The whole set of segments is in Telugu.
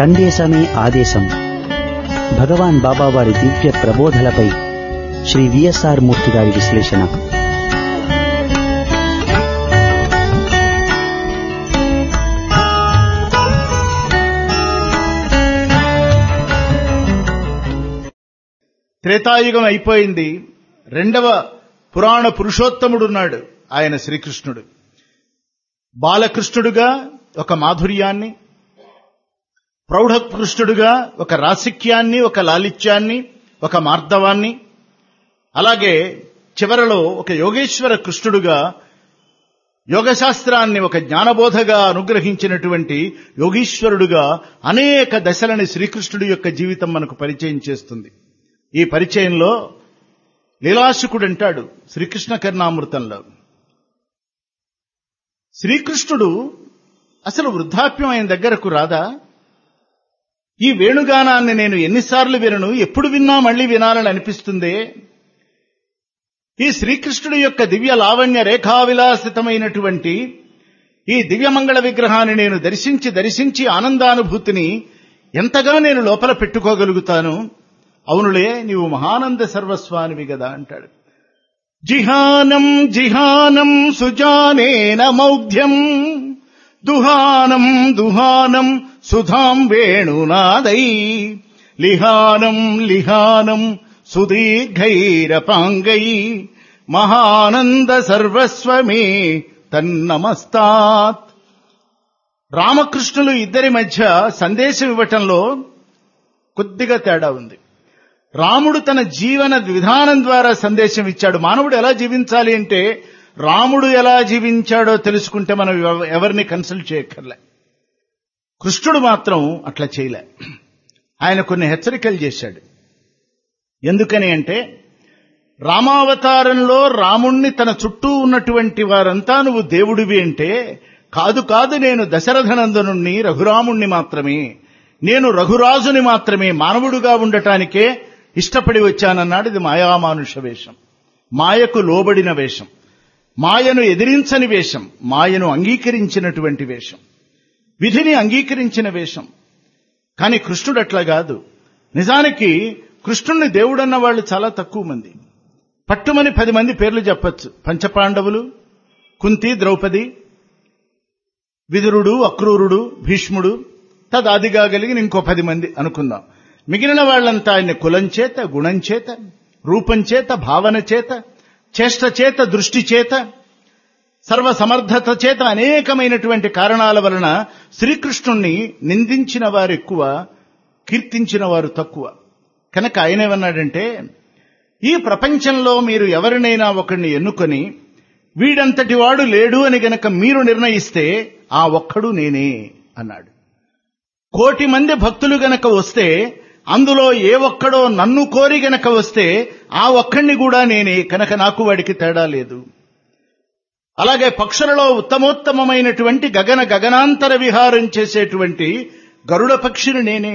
సందేశమే ఆదేశం భగవాన్ బాబావారి దివ్య ప్రబోధలపై శ్రీ విఎస్ఆర్ మూర్తి గారి విశ్లేషణ త్రేతాయుగం అయిపోయింది రెండవ పురాణ పురుషోత్తముడున్నాడు ఆయన శ్రీకృష్ణుడు బాలకృష్ణుడుగా ఒక మాధుర్యాన్ని ప్రౌఢకృష్ణుడుగా ఒక రాసిక్యాన్ని ఒక లాలిత్యాన్ని ఒక మార్దవాన్ని అలాగే చివరలో ఒక యోగేశ్వర కృష్ణుడుగా యోగశాస్త్రాన్ని ఒక జ్ఞానబోధగా అనుగ్రహించినటువంటి యోగీశ్వరుడుగా అనేక దశలని శ్రీకృష్ణుడి యొక్క జీవితం మనకు పరిచయం చేస్తుంది ఈ పరిచయంలో లీలాశుకుడు అంటాడు శ్రీకృష్ణ కర్ణామృతంలో శ్రీకృష్ణుడు అసలు వృద్ధాప్యం ఆయన దగ్గరకు రాదా ఈ వేణుగానాన్ని నేను ఎన్నిసార్లు వినను ఎప్పుడు విన్నా మళ్ళీ వినాలని అనిపిస్తుందే ఈ శ్రీకృష్ణుడి యొక్క దివ్య లావణ్య రేఖా విలాసితమైనటువంటి ఈ దివ్యమంగళ విగ్రహాన్ని నేను దర్శించి దర్శించి ఆనందానుభూతిని ఎంతగా నేను లోపల పెట్టుకోగలుగుతాను అవునులే నీవు మహానంద సర్వస్వానివి కదా అంటాడు జిహానం జిహానం సుజానేన మౌఢ్యం దుహానం దుహానం సుధాం వేణునాదై లిహానం లిహానం సుదీర్ఘైరపాంగై మహానంద సర్వస్వమే తన్నమస్తాత్ రామకృష్ణులు ఇద్దరి మధ్య సందేశం ఇవ్వటంలో కొద్దిగా తేడా ఉంది రాముడు తన జీవన విధానం ద్వారా సందేశం ఇచ్చాడు మానవుడు ఎలా జీవించాలి అంటే రాముడు ఎలా జీవించాడో తెలుసుకుంటే మనం ఎవ- ఎవరిని కన్సల్ట్ చేయక్కర్లే కృష్ణుడు మాత్రం అట్లా చేయలే ఆయన కొన్ని హెచ్చరికలు చేశాడు ఎందుకని అంటే రామావతారంలో రాముణ్ణి తన చుట్టూ ఉన్నటువంటి వారంతా నువ్వు దేవుడివి అంటే కాదు కాదు నేను దశరథనందనుణ్ణి రఘురాముణ్ణి మాత్రమే నేను రఘురాజుని మాత్రమే మానవుడుగా ఉండటానికే ఇష్టపడి వచ్చానన్నాడు ఇది మాయామానుష వేషం మాయకు లోబడిన వేషం మాయను ఎదిరించని వేషం మాయను అంగీకరించినటువంటి వేషం విధిని అంగీకరించిన వేషం కానీ కృష్ణుడు అట్లా కాదు నిజానికి కృష్ణుణ్ణి దేవుడన్న వాళ్ళు చాలా తక్కువ మంది పట్టుమని పది మంది పేర్లు చెప్పచ్చు పంచపాండవులు కుంతి ద్రౌపది విదురుడు అక్రూరుడు భీష్ముడు తదాదిగా కలిగిన ఇంకో పది మంది అనుకుందాం మిగిలిన వాళ్ళంతా ఆయన కులం చేత గుణం చేత రూపం చేత భావన చేత చేష్ట చేత దృష్టి చేత సర్వ సమర్థత చేత అనేకమైనటువంటి కారణాల వలన శ్రీకృష్ణుణ్ణి నిందించిన వారు ఎక్కువ కీర్తించిన వారు తక్కువ కనుక ఆయన ఏమన్నాడంటే ఈ ప్రపంచంలో మీరు ఎవరినైనా ఒకరిని ఎన్నుకొని వీడంతటి వాడు లేడు అని గనక మీరు నిర్ణయిస్తే ఆ ఒక్కడు నేనే అన్నాడు కోటి మంది భక్తులు గనక వస్తే అందులో ఏ ఒక్కడో నన్ను కోరి గనక వస్తే ఆ ఒక్కడిని కూడా నేనే కనుక నాకు వాడికి తేడా లేదు అలాగే పక్షులలో ఉత్తమోత్తమమైనటువంటి గగన గగనాంతర విహారం చేసేటువంటి గరుడ పక్షిని నేనే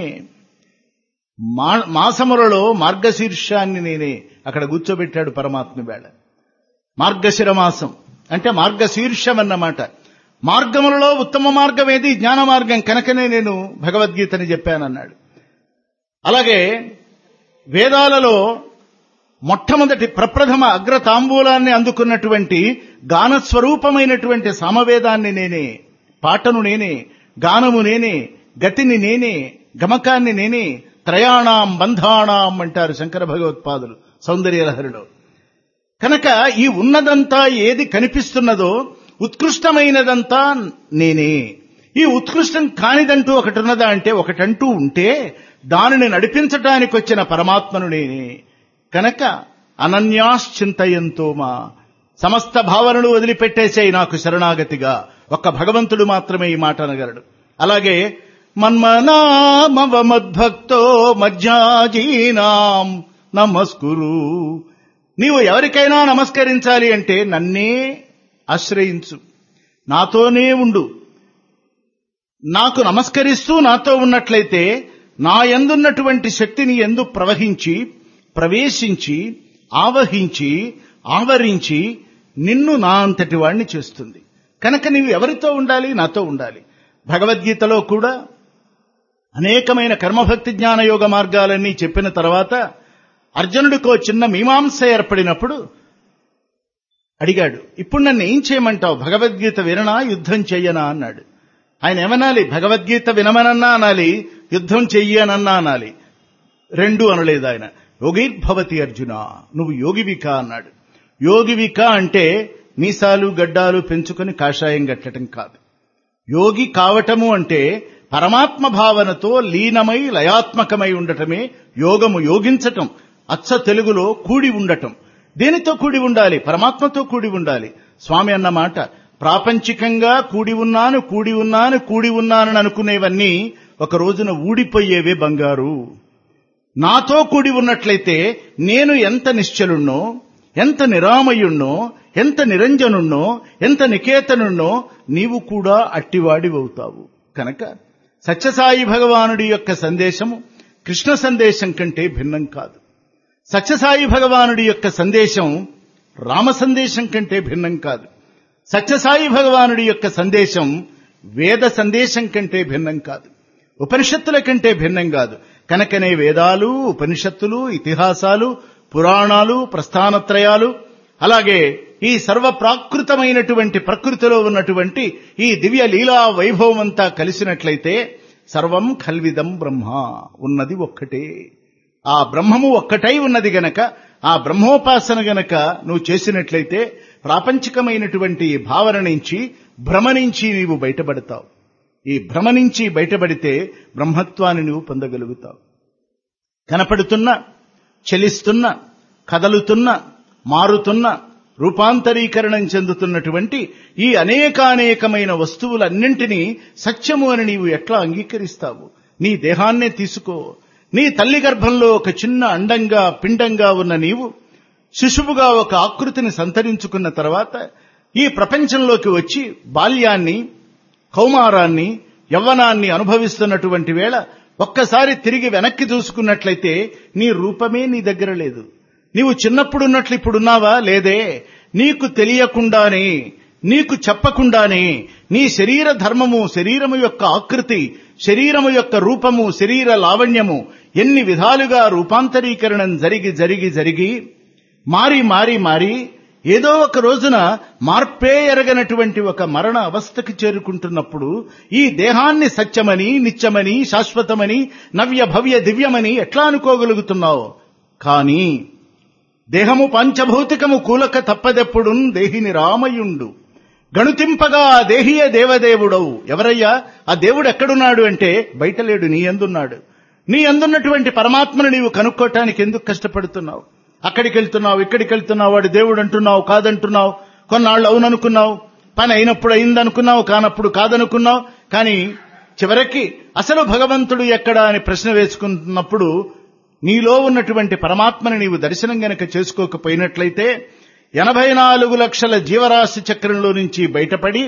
మా మాసములలో మార్గశీర్షాన్ని నేనే అక్కడ కూర్చోబెట్టాడు పరమాత్మ వేళ మార్గశిర మాసం అంటే మార్గశీర్షం అన్నమాట మార్గములలో ఉత్తమ మార్గం ఏది జ్ఞాన మార్గం కనుకనే నేను భగవద్గీతని చెప్పానన్నాడు అలాగే వేదాలలో మొట్టమొదటి ప్రప్రథమ అగ్ర తాంబూలాన్ని అందుకున్నటువంటి గానస్వరూపమైనటువంటి సామవేదాన్ని నేనే పాటను నేనే గానము నేనే గతిని నేనే గమకాన్ని నేనే త్రయాణం బంధాణం అంటారు శంకర భగవత్పాదులు సౌందర్యలహరిలో కనుక ఈ ఉన్నదంతా ఏది కనిపిస్తున్నదో ఉత్కృష్టమైనదంతా నేనే ఈ ఉత్కృష్టం కానిదంటూ ఒకటి ఉన్నదా అంటే ఒకటంటూ ఉంటే దానిని నడిపించటానికి వచ్చిన పరమాత్మను నేనే కనుక అనన్యాశ్చింతయంతో మా సమస్త భావనలు వదిలిపెట్టేసాయి నాకు శరణాగతిగా ఒక్క భగవంతుడు మాత్రమే ఈ మాట అనగలడు అలాగే మన్మనామవ మద్భక్తో మజ్జాజీనాం నమస్కురు నీవు ఎవరికైనా నమస్కరించాలి అంటే నన్నే ఆశ్రయించు నాతోనే ఉండు నాకు నమస్కరిస్తూ నాతో ఉన్నట్లయితే నా ఎందున్నటువంటి శక్తిని ఎందు ప్రవహించి ప్రవేశించి ఆవహించి ఆవరించి నిన్ను నా అంతటి వాణ్ణి చేస్తుంది కనుక నీవు ఎవరితో ఉండాలి నాతో ఉండాలి భగవద్గీతలో కూడా అనేకమైన కర్మభక్తి జ్ఞాన యోగ మార్గాలన్నీ చెప్పిన తర్వాత అర్జునుడికో చిన్న మీమాంస ఏర్పడినప్పుడు అడిగాడు ఇప్పుడు నన్ను ఏం చేయమంటావు భగవద్గీత విననా యుద్ధం చెయ్యనా అన్నాడు ఆయన ఏమనాలి భగవద్గీత వినమనన్నా అనాలి యుద్ధం చెయ్యనన్నా అనాలి రెండు అనలేదు ఆయన యోగిర్భవతి అర్జున నువ్వు యోగివిక అన్నాడు యోగివిక అంటే మీసాలు గడ్డాలు పెంచుకొని కాషాయం గట్టడం కాదు యోగి కావటము అంటే పరమాత్మ భావనతో లీనమై లయాత్మకమై ఉండటమే యోగము యోగించటం అచ్చ తెలుగులో కూడి ఉండటం దేనితో కూడి ఉండాలి పరమాత్మతో కూడి ఉండాలి స్వామి అన్న మాట ప్రాపంచికంగా కూడి ఉన్నాను కూడి ఉన్నాను కూడి ఉన్నానని అనుకునేవన్నీ ఒక రోజున ఊడిపోయేవే బంగారు నాతో కూడి ఉన్నట్లయితే నేను ఎంత నిశ్చలుణ్ణో ఎంత నిరామయుణ్ణో ఎంత నిరంజనుణ్ణో ఎంత నికేతనుణ్ణో నీవు కూడా అట్టివాడివవుతావు కనుక సత్యసాయి భగవానుడి యొక్క సందేశము కృష్ణ సందేశం కంటే భిన్నం కాదు సత్యసాయి భగవానుడి యొక్క సందేశం రామ సందేశం కంటే భిన్నం కాదు సత్యసాయి భగవానుడి యొక్క సందేశం వేద సందేశం కంటే భిన్నం కాదు ఉపనిషత్తుల కంటే భిన్నం కాదు కనుకనే వేదాలు ఉపనిషత్తులు ఇతిహాసాలు పురాణాలు ప్రస్థానత్రయాలు అలాగే ఈ సర్వ ప్రాకృతమైనటువంటి ప్రకృతిలో ఉన్నటువంటి ఈ దివ్య లీలా వైభవం అంతా కలిసినట్లయితే సర్వం కల్విదం బ్రహ్మ ఉన్నది ఒక్కటే ఆ బ్రహ్మము ఒక్కటై ఉన్నది గనక ఆ బ్రహ్మోపాసన గనక నువ్వు చేసినట్లయితే ప్రాపంచికమైనటువంటి ఈ భావన నుంచి భ్రమ నుంచి నీవు బయటపడతావు ఈ భ్రమ నుంచి బయటపడితే బ్రహ్మత్వాన్ని నువ్వు పొందగలుగుతావు కనపడుతున్న చలిస్తున్న కదలుతున్న మారుతున్న రూపాంతరీకరణం చెందుతున్నటువంటి ఈ అనేకానేకమైన వస్తువులన్నింటినీ సత్యము అని నీవు ఎట్లా అంగీకరిస్తావు నీ దేహాన్నే తీసుకో నీ తల్లి గర్భంలో ఒక చిన్న అండంగా పిండంగా ఉన్న నీవు శిశువుగా ఒక ఆకృతిని సంతరించుకున్న తర్వాత ఈ ప్రపంచంలోకి వచ్చి బాల్యాన్ని కౌమారాన్ని యవ్వనాన్ని అనుభవిస్తున్నటువంటి వేళ ఒక్కసారి తిరిగి వెనక్కి చూసుకున్నట్లయితే నీ రూపమే నీ దగ్గర లేదు నీవు చిన్నప్పుడున్నట్లు ఇప్పుడున్నావా లేదే నీకు తెలియకుండానే నీకు చెప్పకుండానే నీ శరీర ధర్మము శరీరము యొక్క ఆకృతి శరీరము యొక్క రూపము శరీర లావణ్యము ఎన్ని విధాలుగా రూపాంతరీకరణం జరిగి జరిగి జరిగి మారి మారి మారి ఏదో ఒక రోజున మార్పే ఎరగనటువంటి ఒక మరణ అవస్థకి చేరుకుంటున్నప్పుడు ఈ దేహాన్ని సత్యమని నిత్యమని శాశ్వతమని నవ్య భవ్య దివ్యమని ఎట్లా అనుకోగలుగుతున్నావు కానీ దేహము పంచభౌతికము కూలక తప్పదెప్పుడు దేహిని రామయుండు గణుతింపగా ఆ దేహియ దేవదేవుడవు ఎవరయ్యా ఆ దేవుడు ఎక్కడున్నాడు అంటే బయట లేడు నీ ఎందున్నాడు నీ అందున్నటువంటి పరమాత్మను నీవు కనుక్కోటానికి ఎందుకు కష్టపడుతున్నావు అక్కడికి వెళ్తున్నావు ఇక్కడికి వెళ్తున్నావు వాడు దేవుడు అంటున్నావు కాదంటున్నావు కొన్నాళ్ళు అవుననుకున్నావు పని అయినప్పుడు అయిందనుకున్నావు కానప్పుడు కాదనుకున్నావు కానీ చివరికి అసలు భగవంతుడు ఎక్కడా అని ప్రశ్న వేసుకున్నప్పుడు నీలో ఉన్నటువంటి పరమాత్మని నీవు దర్శనం గనక చేసుకోకపోయినట్లయితే ఎనభై నాలుగు లక్షల జీవరాశి చక్రంలో నుంచి బయటపడి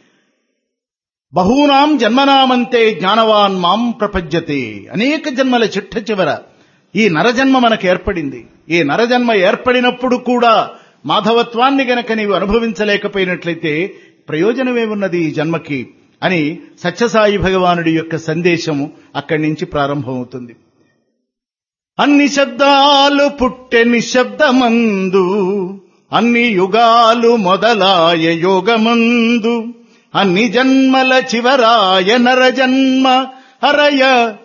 బహూనాం జన్మనామంతే జ్ఞానవాన్ మాం ప్రపంచతే అనేక జన్మల చిట్ట చివర ఈ నరజన్మ మనకు ఏర్పడింది ఈ నరజన్మ ఏర్పడినప్పుడు కూడా మాధవత్వాన్ని గనక నీవు అనుభవించలేకపోయినట్లయితే ప్రయోజనమేమున్నది ఈ జన్మకి అని సత్యసాయి భగవానుడి యొక్క సందేశము అక్కడి నుంచి ప్రారంభమవుతుంది అన్ని శబ్దాలు పుట్టె నిశ్శబ్దమందు అన్ని యుగాలు మొదలాయ యోగమందు అన్ని జన్మల చివరాయ నరజన్మ హరయ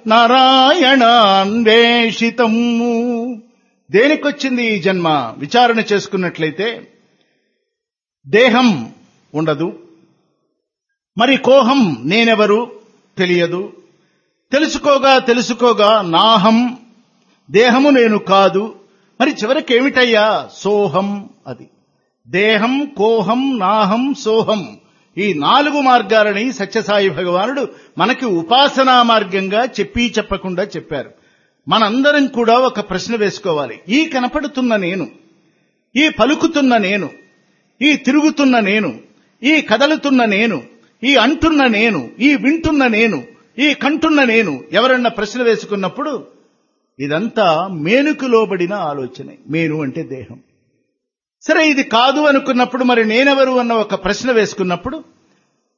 నారాయణాన్వేషితము దేనికొచ్చింది ఈ జన్మ విచారణ చేసుకున్నట్లయితే దేహం ఉండదు మరి కోహం నేనెవరు తెలియదు తెలుసుకోగా తెలుసుకోగా నాహం దేహము నేను కాదు మరి చివరికి ఏమిటయ్యా సోహం అది దేహం కోహం నాహం సోహం ఈ నాలుగు మార్గాలని సత్యసాయి భగవానుడు మనకి ఉపాసనా మార్గంగా చెప్పి చెప్పకుండా చెప్పారు మనందరం కూడా ఒక ప్రశ్న వేసుకోవాలి ఈ కనపడుతున్న నేను ఈ పలుకుతున్న నేను ఈ తిరుగుతున్న నేను ఈ కదలుతున్న నేను ఈ అంటున్న నేను ఈ వింటున్న నేను ఈ కంటున్న నేను ఎవరన్నా ప్రశ్న వేసుకున్నప్పుడు ఇదంతా మేనుకు లోబడిన ఆలోచనే మేను అంటే దేహం సరే ఇది కాదు అనుకున్నప్పుడు మరి నేనెవరు అన్న ఒక ప్రశ్న వేసుకున్నప్పుడు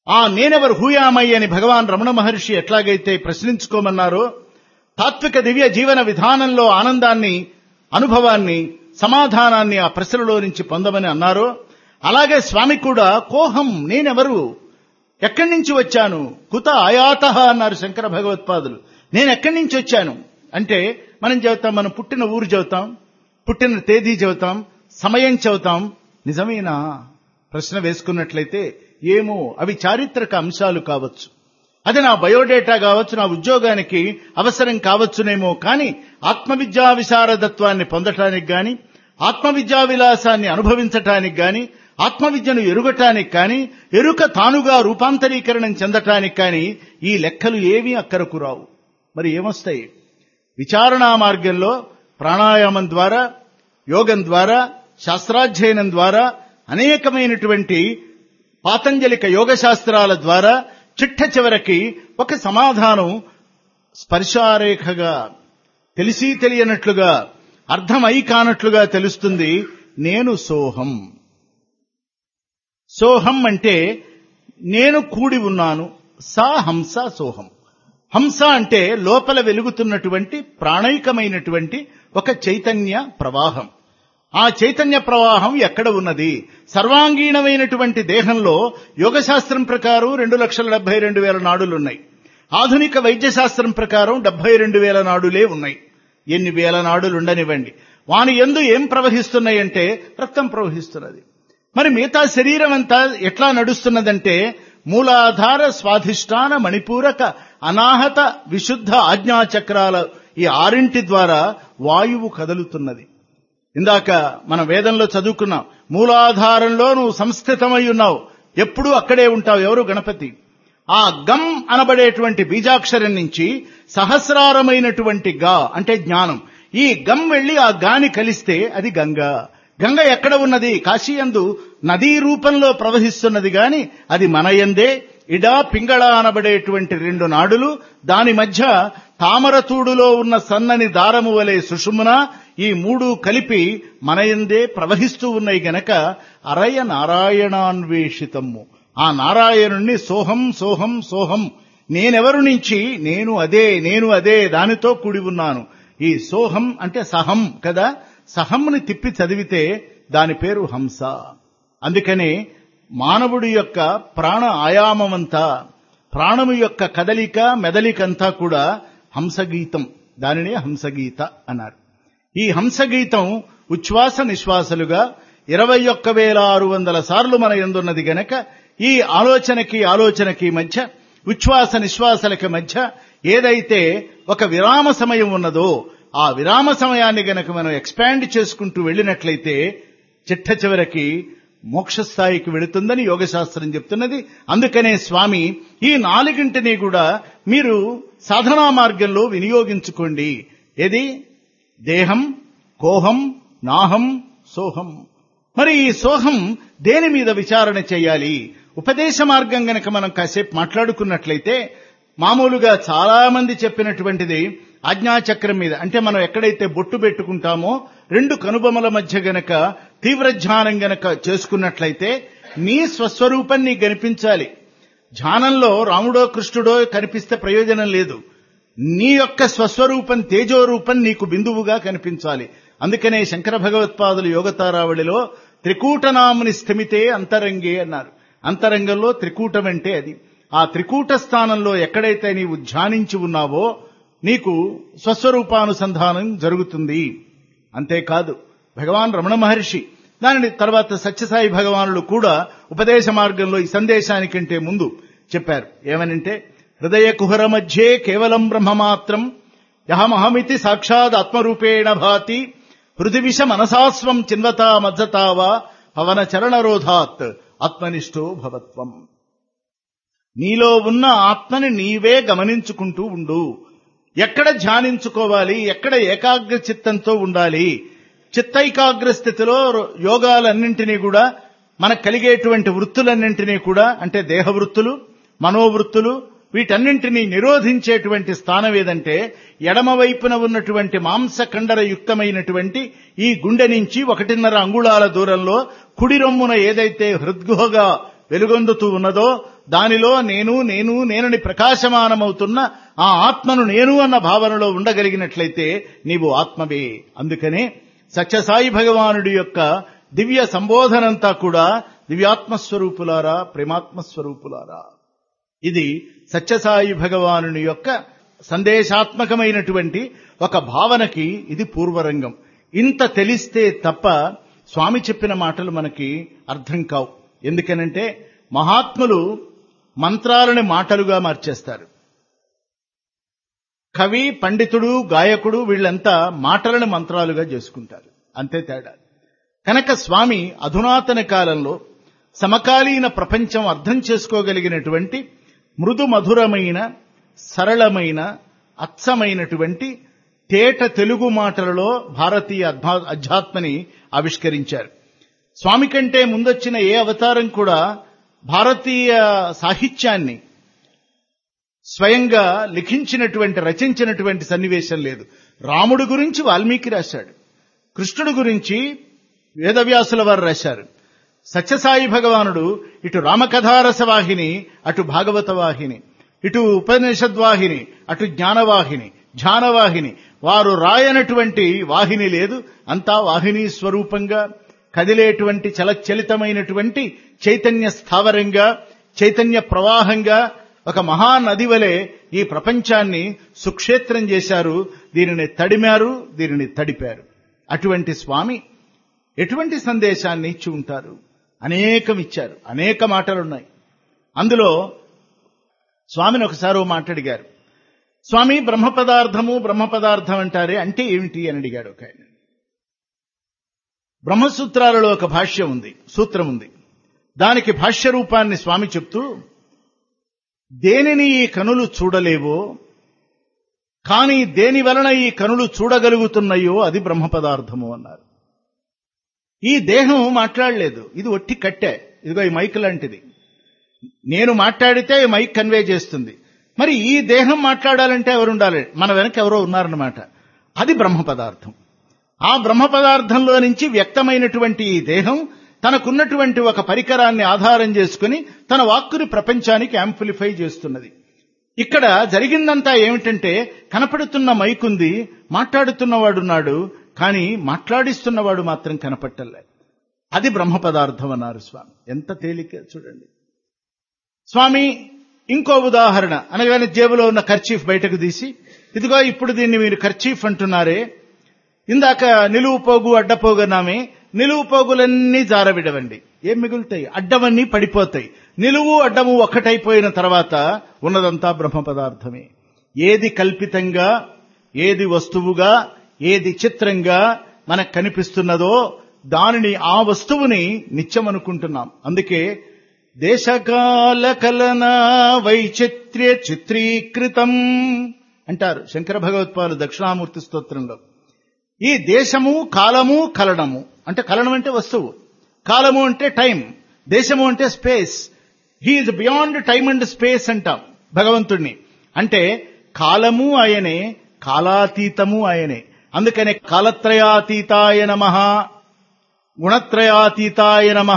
ఆ నేనెవరు హూయామై అని భగవాన్ రమణ మహర్షి ఎట్లాగైతే ప్రశ్నించుకోమన్నారో తాత్విక దివ్య జీవన విధానంలో ఆనందాన్ని అనుభవాన్ని సమాధానాన్ని ఆ ప్రశ్నలో నుంచి పొందమని అన్నారో అలాగే స్వామి కూడా కోహం నేనెవరు ఎక్కడి నుంచి వచ్చాను కుత ఆయాత అన్నారు శంకర భగవత్పాదులు నేను ఎక్కడి నుంచి వచ్చాను అంటే మనం చెబుతాం మనం పుట్టిన ఊరు చెబుతాం పుట్టిన తేదీ చెబుతాం సమయం చెబుతాం నిజమేనా ప్రశ్న వేసుకున్నట్లయితే ఏమో అవి చారిత్రక అంశాలు కావచ్చు అది నా బయోడేటా కావచ్చు నా ఉద్యోగానికి అవసరం కావచ్చునేమో కానీ ఆత్మవిద్యా విశారదత్వాన్ని పొందటానికి గాని ఆత్మవిద్యా విలాసాన్ని అనుభవించటానికి గాని ఆత్మవిద్యను ఎరుగటానికి కానీ ఎరుక తానుగా రూపాంతరీకరణం చెందటానికి కానీ ఈ లెక్కలు ఏమీ అక్కరకు రావు మరి ఏమొస్తాయి విచారణా మార్గంలో ప్రాణాయామం ద్వారా యోగం ద్వారా శాస్త్రాధ్యయనం ద్వారా అనేకమైనటువంటి పాతంజలిక యోగ శాస్త్రాల ద్వారా చిట్ట చివరికి ఒక సమాధానం స్పర్శారేఖగా తెలిసి తెలియనట్లుగా అర్థమై కానట్లుగా తెలుస్తుంది నేను సోహం సోహం అంటే నేను కూడి ఉన్నాను సా హంస సోహం హంస అంటే లోపల వెలుగుతున్నటువంటి ప్రాణైకమైనటువంటి ఒక చైతన్య ప్రవాహం ఆ చైతన్య ప్రవాహం ఎక్కడ ఉన్నది సర్వాంగీణమైనటువంటి దేహంలో యోగశాస్త్రం ప్రకారం రెండు లక్షల డెబ్బై రెండు వేల నాడులున్నాయి ఆధునిక వైద్య శాస్త్రం ప్రకారం డెబ్బై రెండు వేల నాడులే ఉన్నాయి ఎన్ని వేల నాడులు ఉండనివ్వండి వాని ఎందు ఏం ప్రవహిస్తున్నాయంటే రక్తం ప్రవహిస్తున్నది మరి మిగతా శరీరం అంతా ఎట్లా నడుస్తున్నదంటే మూలాధార స్వాధిష్టాన మణిపూరక అనాహత విశుద్ధ ఆజ్ఞాచక్రాల ఈ ఆరింటి ద్వారా వాయువు కదులుతున్నది ఇందాక మన వేదంలో చదువుకున్నాం మూలాధారంలో నువ్వు సంస్థితమై ఉన్నావు ఎప్పుడూ అక్కడే ఉంటావు ఎవరు గణపతి ఆ గమ్ అనబడేటువంటి బీజాక్షరం నుంచి సహస్రారమైనటువంటి గా అంటే జ్ఞానం ఈ గమ్ వెళ్లి ఆ గాని కలిస్తే అది గంగ గంగ ఎక్కడ ఉన్నది కాశీయందు నదీ రూపంలో ప్రవహిస్తున్నది గాని అది మనయందే ఇడా పింగళ అనబడేటువంటి రెండు నాడులు దాని మధ్య తామరతూడులో ఉన్న సన్నని దారము వలె సుషుమున ఈ మూడు కలిపి మనయందే ప్రవహిస్తూ ఉన్నాయి గనక అరయ నారాయణాన్వేషితము ఆ నారాయణుణ్ణి సోహం సోహం సోహం నేనెవరు నుంచి నేను అదే నేను అదే దానితో కూడి ఉన్నాను ఈ సోహం అంటే సహం కదా సహంని తిప్పి చదివితే దాని పేరు హంస అందుకనే మానవుడి యొక్క ప్రాణ ఆయామమంతా ప్రాణము యొక్క కదలిక మెదలికంతా కూడా హంసగీతం దానినే హంసగీత అన్నారు ఈ హంసగీతం ఉచ్ఛ్వాస నిశ్వాసలుగా ఇరవై ఒక్క వేల ఆరు వందల సార్లు మన ఎందున్నది గనక ఈ ఆలోచనకి ఆలోచనకి మధ్య ఉచ్ఛ్వాస నిశ్వాసలకి మధ్య ఏదైతే ఒక విరామ సమయం ఉన్నదో ఆ విరామ సమయాన్ని గనక మనం ఎక్స్పాండ్ చేసుకుంటూ వెళ్ళినట్లయితే చిట్ట చివరికి మోక్షస్థాయికి వెళుతుందని యోగశాస్త్రం చెప్తున్నది అందుకనే స్వామి ఈ నాలుగింటిని కూడా మీరు సాధనా మార్గంలో వినియోగించుకోండి ఏది దేహం కోహం నాహం సోహం మరి ఈ సోహం దేని మీద విచారణ చేయాలి ఉపదేశ మార్గం గనక మనం కాసేపు మాట్లాడుకున్నట్లయితే మామూలుగా చాలా మంది చెప్పినటువంటిది ఆజ్ఞాచక్రం మీద అంటే మనం ఎక్కడైతే బొట్టు పెట్టుకుంటామో రెండు కనుబొమల మధ్య గనక తీవ్ర ధ్యానం గనక చేసుకున్నట్లయితే నీ స్వస్వరూపం నీకు కనిపించాలి ధ్యానంలో రాముడో కృష్ణుడో కనిపిస్తే ప్రయోజనం లేదు నీ యొక్క స్వస్వరూపం తేజోరూపం నీకు బిందువుగా కనిపించాలి అందుకనే శంకర భగవత్పాదులు యోగతారావళిలో త్రికూటనాముని స్థిమితే అంతరంగే అన్నారు అంతరంగంలో త్రికూటం అంటే అది ఆ త్రికూట స్థానంలో ఎక్కడైతే నీవు ధ్యానించి ఉన్నావో నీకు స్వస్వరూపానుసంధానం జరుగుతుంది అంతేకాదు భగవాన్ రమణ మహర్షి దానిని తర్వాత సత్యసాయి భగవానులు కూడా ఉపదేశ మార్గంలో ఈ సందేశానికంటే ముందు చెప్పారు ఏమనంటే హృదయ కుహర మధ్యే కేవలం బ్రహ్మమాత్రం యహమహమితి సాక్షాత్ ఆత్మరూపేణ భాతి పృథివిష మనసాస్వం చిన్వతా మజ్జతావా పవన చరణరోధాత్ ఆత్మనిష్టో భవత్వం నీలో ఉన్న ఆత్మని నీవే గమనించుకుంటూ ఉండు ఎక్కడ ధ్యానించుకోవాలి ఎక్కడ ఏకాగ్ర చిత్తంతో ఉండాలి చిత్తైకాగ్ర స్థితిలో యోగాలన్నింటినీ కూడా మనకు కలిగేటువంటి వృత్తులన్నింటినీ కూడా అంటే దేహ వృత్తులు మనోవృత్తులు వీటన్నింటినీ నిరోధించేటువంటి స్థానం ఏదంటే ఎడమ వైపున ఉన్నటువంటి మాంసకండర యుక్తమైనటువంటి ఈ గుండె నుంచి ఒకటిన్నర అంగుళాల దూరంలో కుడి రొమ్మున ఏదైతే హృద్గుహగా వెలుగొందుతూ ఉన్నదో దానిలో నేను నేను నేనని ప్రకాశమానమవుతున్న ఆ ఆత్మను నేను అన్న భావనలో ఉండగలిగినట్లయితే నీవు ఆత్మవే అందుకనే సత్యసాయి భగవానుడి యొక్క దివ్య సంబోధనంతా కూడా దివ్యాత్మస్వరూపులారా ప్రేమాత్మస్వరూపులారా ఇది సత్యసాయి భగవానుని యొక్క సందేశాత్మకమైనటువంటి ఒక భావనకి ఇది పూర్వరంగం ఇంత తెలిస్తే తప్ప స్వామి చెప్పిన మాటలు మనకి అర్థం కావు ఎందుకనంటే మహాత్ములు మంత్రాలని మాటలుగా మార్చేస్తారు కవి పండితుడు గాయకుడు వీళ్ళంతా మాటలను మంత్రాలుగా చేసుకుంటారు అంతే తేడా కనుక స్వామి అధునాతన కాలంలో సమకాలీన ప్రపంచం అర్థం చేసుకోగలిగినటువంటి మృదు మధురమైన సరళమైన అచ్చమైనటువంటి తేట తెలుగు మాటలలో భారతీయ అధ్మా- అధ్యాత్మని ఆవిష్కరించారు స్వామి కంటే ముందొచ్చిన ఏ అవతారం కూడా భారతీయ సాహిత్యాన్ని స్వయంగా లిఖించినటువంటి రచించినటువంటి సన్నివేశం లేదు రాముడు గురించి వాల్మీకి రాశాడు కృష్ణుడు గురించి వేదవ్యాసుల వారు రాశారు సత్యసాయి భగవానుడు ఇటు రామకథారస వాహిని అటు భాగవత వాహిని ఇటు ఉపనిషద్వాహిని అటు జ్ఞానవాహిని ధ్యానవాహిని వారు రాయనటువంటి వాహిని లేదు అంతా వాహిని స్వరూపంగా కదిలేటువంటి చలచలితమైనటువంటి చైతన్య స్థావరంగా చైతన్య ప్రవాహంగా ఒక మహానది వలె ఈ ప్రపంచాన్ని సుక్షేత్రం చేశారు దీనిని తడిమారు దీనిని తడిపారు అటువంటి స్వామి ఎటువంటి సందేశాన్ని ఇచ్చి ఉంటారు అనేకం ఇచ్చారు అనేక మాటలున్నాయి అందులో స్వామిని ఒకసారి ఓ మాట అడిగారు స్వామి బ్రహ్మ పదార్థము బ్రహ్మ పదార్థం అంటారే అంటే ఏమిటి అని అడిగాడు ఒక ఆయన బ్రహ్మసూత్రాలలో ఒక భాష్యం ఉంది సూత్రం ఉంది దానికి భాష్య రూపాన్ని స్వామి చెప్తూ దేనిని ఈ కనులు చూడలేవో కానీ దేని వలన ఈ కనులు చూడగలుగుతున్నాయో అది బ్రహ్మ పదార్థము అన్నారు ఈ దేహం మాట్లాడలేదు ఇది ఒట్టి కట్టే ఇదిగో ఈ మైక్ లాంటిది నేను మాట్లాడితే ఈ మైక్ కన్వే చేస్తుంది మరి ఈ దేహం మాట్లాడాలంటే ఎవరు ఉండాలి మన వెనక ఎవరో ఉన్నారన్నమాట అది బ్రహ్మ పదార్థం ఆ బ్రహ్మ పదార్థంలో నుంచి వ్యక్తమైనటువంటి ఈ దేహం తనకున్నటువంటి ఒక పరికరాన్ని ఆధారం చేసుకుని తన వాక్కుని ప్రపంచానికి యాంప్లిఫై చేస్తున్నది ఇక్కడ జరిగిందంతా ఏమిటంటే కనపడుతున్న మైక్ ఉంది మాట్లాడుతున్నవాడున్నాడు కానీ మాట్లాడిస్తున్నవాడు మాత్రం కనపట్టలే అది బ్రహ్మ పదార్థం అన్నారు స్వామి ఎంత తేలిక చూడండి స్వామి ఇంకో ఉదాహరణ అనగానే జేబులో ఉన్న ఖర్చీఫ్ బయటకు తీసి ఇదిగో ఇప్పుడు దీన్ని మీరు ఖర్చీఫ్ అంటున్నారే ఇందాక నిలువు పోగు అడ్డపోగు అన్నామే నిలువు పోగులన్నీ జారవిడవండి ఏం మిగులుతాయి అడ్డమన్నీ పడిపోతాయి నిలువు అడ్డము ఒక్కటైపోయిన తర్వాత ఉన్నదంతా బ్రహ్మ పదార్థమే ఏది కల్పితంగా ఏది వస్తువుగా ఏది చిత్రంగా మనకు కనిపిస్తున్నదో దానిని ఆ వస్తువుని నిత్యం అనుకుంటున్నాం అందుకే దేశకాల కలన వైచిత్ర్య చిత్రీకృతం అంటారు శంకర భగవత్పాలు దక్షిణామూర్తి స్తోత్రంలో ఈ దేశము కాలము కలనము అంటే కలనం అంటే వస్తువు కాలము అంటే టైం దేశము అంటే space he is beyond time and space అంటాం భగవంతుణ్ణి అంటే కాలము ఆయనే కాలాతీతము ఆయనే అందుకనే కాలత్రయాతీతాయ నమ గుణత్రయాతీతాయ నమ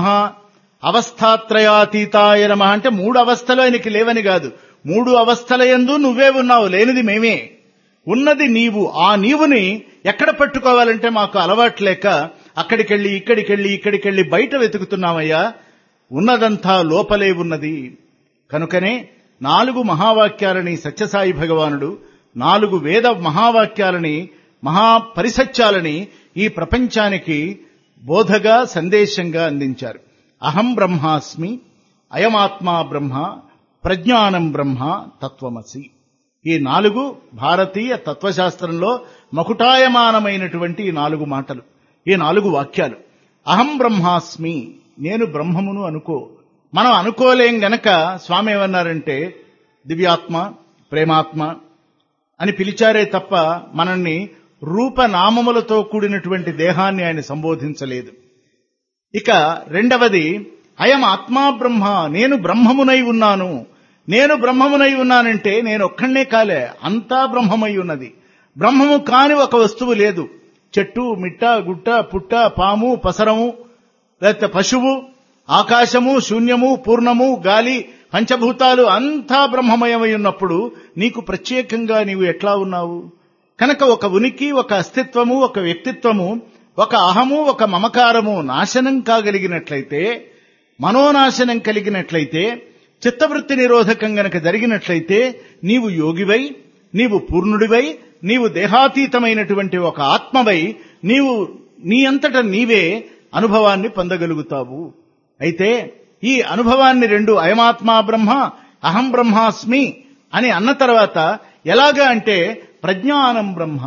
అవస్థాత్రయాతీతాయ నమ అంటే మూడు అవస్థలు ఆయనకి లేవని కాదు మూడు అవస్థల ఎందు నువ్వే ఉన్నావు లేనిది మేమే ఉన్నది నీవు ఆ నీవుని ఎక్కడ పట్టుకోవాలంటే మాకు అలవాటు లేక అక్కడికెళ్ళి ఇక్కడికెళ్ళి ఇక్కడికెళ్ళి బయట వెతుకుతున్నామయ్యా ఉన్నదంతా లోపలే ఉన్నది కనుకనే నాలుగు మహావాక్యాలని సత్యసాయి భగవానుడు నాలుగు వేద మహావాక్యాలని మహాపరిసత్యాలని ఈ ప్రపంచానికి బోధగా సందేశంగా అందించారు అహం బ్రహ్మాస్మి అయమాత్మా బ్రహ్మ ప్రజ్ఞానం బ్రహ్మ తత్వమసి ఈ నాలుగు భారతీయ తత్వశాస్త్రంలో మకుటాయమానమైనటువంటి ఈ నాలుగు మాటలు ఈ నాలుగు వాక్యాలు అహం బ్రహ్మాస్మి నేను బ్రహ్మమును అనుకో మనం అనుకోలేం గనక స్వామి ఏమన్నారంటే దివ్యాత్మ ప్రేమాత్మ అని పిలిచారే తప్ప మనల్ని రూపనామములతో కూడినటువంటి దేహాన్ని ఆయన సంబోధించలేదు ఇక రెండవది అయం ఆత్మా బ్రహ్మ నేను బ్రహ్మమునై ఉన్నాను నేను బ్రహ్మమునై ఉన్నానంటే నేను ఒక్కడే కాలే అంతా బ్రహ్మమై ఉన్నది బ్రహ్మము కాని ఒక వస్తువు లేదు చెట్టు మిట్ట గుట్ట పుట్ట పాము పసరము లేకపోతే పశువు ఆకాశము శూన్యము పూర్ణము గాలి పంచభూతాలు అంతా బ్రహ్మమయమై ఉన్నప్పుడు నీకు ప్రత్యేకంగా నీవు ఎట్లా ఉన్నావు కనుక ఒక ఉనికి ఒక అస్తిత్వము ఒక వ్యక్తిత్వము ఒక అహము ఒక మమకారము నాశనం కాగలిగినట్లయితే మనోనాశనం కలిగినట్లయితే చిత్తవృత్తి నిరోధకం గనక జరిగినట్లయితే నీవు యోగివై నీవు పూర్ణుడివై నీవు దేహాతీతమైనటువంటి ఒక ఆత్మవై నీవు నీ అంతట నీవే అనుభవాన్ని పొందగలుగుతావు అయితే ఈ అనుభవాన్ని రెండు అయమాత్మా బ్రహ్మ అహం బ్రహ్మాస్మి అని అన్న తర్వాత ఎలాగా అంటే ప్రజ్ఞానం బ్రహ్మ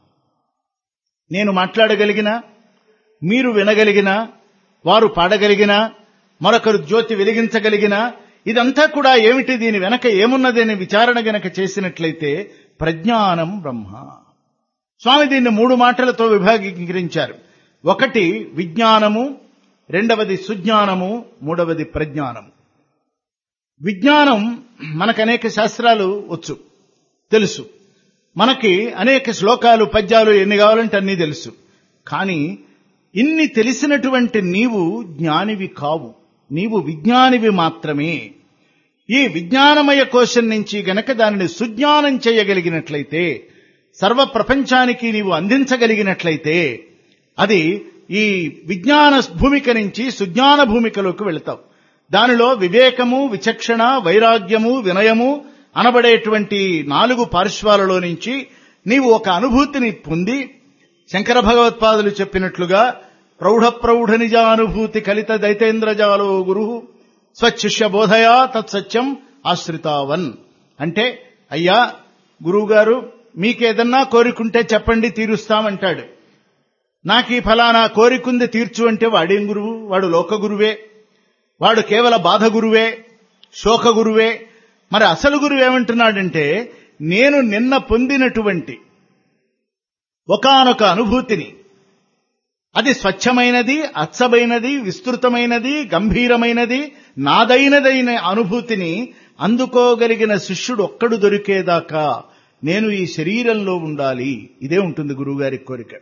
నేను మాట్లాడగలిగిన మీరు వినగలిగిన వారు పాడగలిగిన మరొకరు జ్యోతి వెలిగించగలిగిన ఇదంతా కూడా ఏమిటి దీని వెనక ఏమున్నదని విచారణ గనక చేసినట్లయితే ప్రజ్ఞానం బ్రహ్మ స్వామి దీన్ని మూడు మాటలతో విభాగీకరించారు ఒకటి విజ్ఞానము రెండవది సుజ్ఞానము మూడవది ప్రజ్ఞానము విజ్ఞానం మనకు అనేక శాస్త్రాలు వచ్చు తెలుసు మనకి అనేక శ్లోకాలు పద్యాలు ఎన్ని కావాలంటే అన్నీ తెలుసు కానీ ఇన్ని తెలిసినటువంటి నీవు జ్ఞానివి కావు నీవు విజ్ఞానివి మాత్రమే ఈ విజ్ఞానమయ కోశం నుంచి గనక దానిని సుజ్ఞానం చేయగలిగినట్లయితే సర్వ ప్రపంచానికి నీవు అందించగలిగినట్లయితే అది ఈ విజ్ఞాన భూమిక నుంచి సుజ్ఞాన భూమికలోకి వెళతావు దానిలో వివేకము విచక్షణ వైరాగ్యము వినయము అనబడేటువంటి నాలుగు పార్శ్వాలలో నుంచి నీవు ఒక అనుభూతిని పొంది శంకర భగవత్పాదులు చెప్పినట్లుగా ప్రౌఢ ప్రౌఢ నిజానుభూతి కలిత దైతేంద్రజాలో గురు స్వశిష్య బోధయా తత్సత్యం ఆశ్రితావన్ అంటే అయ్యా గురువుగారు మీకేదన్నా కోరికుంటే చెప్పండి తీరుస్తామంటాడు నాకు ఈ ఫలానా కోరికుంది తీర్చు అంటే వాడేం గురువు వాడు లోక గురువే వాడు కేవల బాధ గురువే శోక గురువే మరి అసలు గురువు ఏమంటున్నాడంటే నేను నిన్న పొందినటువంటి ఒకనొక అనుభూతిని అది స్వచ్ఛమైనది అచ్చమైనది విస్తృతమైనది గంభీరమైనది నాదైనదైన అనుభూతిని అందుకోగలిగిన శిష్యుడు ఒక్కడు దొరికేదాకా నేను ఈ శరీరంలో ఉండాలి ఇదే ఉంటుంది గురువుగారి కోరిక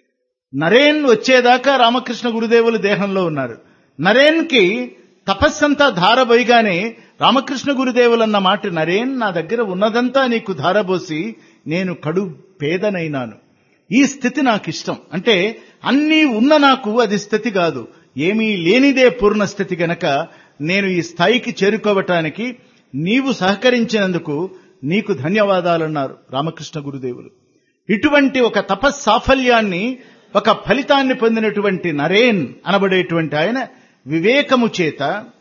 నరేన్ వచ్చేదాకా రామకృష్ణ గురుదేవులు దేహంలో ఉన్నారు నరేన్కి తపస్సంతా ధారబోయిగానే రామకృష్ణ గురుదేవులన్న మాట నరేన్ నా దగ్గర ఉన్నదంతా నీకు ధారబోసి నేను కడు పేదనైనాను ఈ స్థితి నాకు ఇష్టం అంటే అన్నీ ఉన్న నాకు అది స్థితి కాదు ఏమీ లేనిదే పూర్ణ స్థితి గనక నేను ఈ స్థాయికి చేరుకోవటానికి నీవు సహకరించినందుకు నీకు ధన్యవాదాలన్నారు రామకృష్ణ గురుదేవులు ఇటువంటి ఒక తపస్సాఫల్యాన్ని ఒక ఫలితాన్ని పొందినటువంటి నరేన్ అనబడేటువంటి ఆయన వివేకము చేత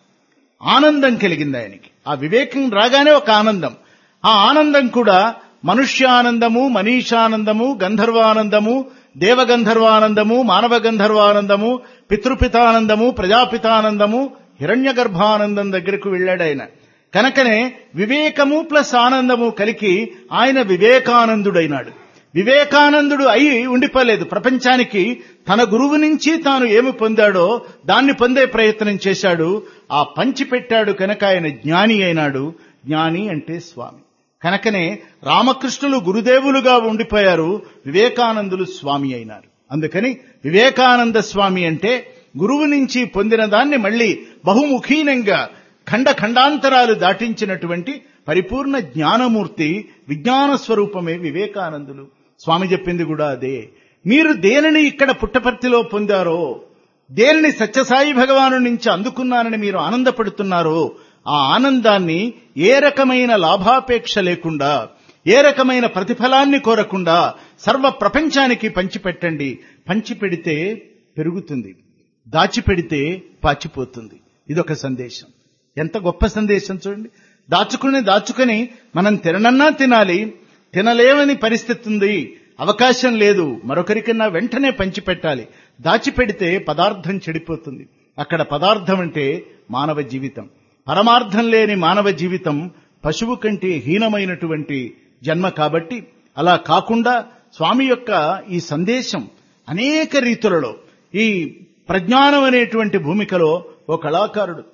ఆనందం కలిగింది ఆయనకి ఆ వివేకం రాగానే ఒక ఆనందం ఆ ఆనందం కూడా మనుష్యానందము మనీషానందము గంధర్వానందము దేవగంధర్వానందము మానవ గంధర్వానందము పితృపితానందము ప్రజాపితానందము హిరణ్య గర్భానందం దగ్గరకు వెళ్ళాడు ఆయన కనుకనే వివేకము ప్లస్ ఆనందము కలికి ఆయన వివేకానందుడైనాడు వివేకానందుడు అయి ఉండిపోలేదు ప్రపంచానికి తన గురువు నుంచి తాను ఏమి పొందాడో దాన్ని పొందే ప్రయత్నం చేశాడు ఆ పంచి పెట్టాడు కనుక ఆయన జ్ఞాని అయినాడు జ్ఞాని అంటే స్వామి కనుకనే రామకృష్ణులు గురుదేవులుగా ఉండిపోయారు వివేకానందులు స్వామి అయినారు అందుకని వివేకానంద స్వామి అంటే గురువు నుంచి పొందిన దాన్ని మళ్ళీ బహుముఖీనంగా ఖండ ఖండాంతరాలు దాటించినటువంటి పరిపూర్ణ జ్ఞానమూర్తి విజ్ఞాన స్వరూపమే వివేకానందులు స్వామి చెప్పింది కూడా అదే మీరు దేనిని ఇక్కడ పుట్టపర్తిలో పొందారో దేనిని సత్యసాయి భగవాను నుంచి అందుకున్నానని మీరు ఆనందపడుతున్నారో ఆ ఆనందాన్ని ఏ రకమైన లాభాపేక్ష లేకుండా ఏ రకమైన ప్రతిఫలాన్ని కోరకుండా సర్వ ప్రపంచానికి పంచిపెట్టండి పంచిపెడితే పెరుగుతుంది దాచిపెడితే పాచిపోతుంది ఇదొక సందేశం ఎంత గొప్ప సందేశం చూడండి దాచుకుని దాచుకుని మనం తిననన్నా తినాలి తినలేమని పరిస్థితి ఉంది అవకాశం లేదు మరొకరికన్నా వెంటనే పంచిపెట్టాలి దాచిపెడితే పదార్థం చెడిపోతుంది అక్కడ పదార్థం అంటే మానవ జీవితం పరమార్థం లేని మానవ జీవితం పశువు కంటే హీనమైనటువంటి జన్మ కాబట్టి అలా కాకుండా స్వామి యొక్క ఈ సందేశం అనేక రీతులలో ఈ ప్రజ్ఞానం అనేటువంటి భూమికలో ఓ కళాకారుడు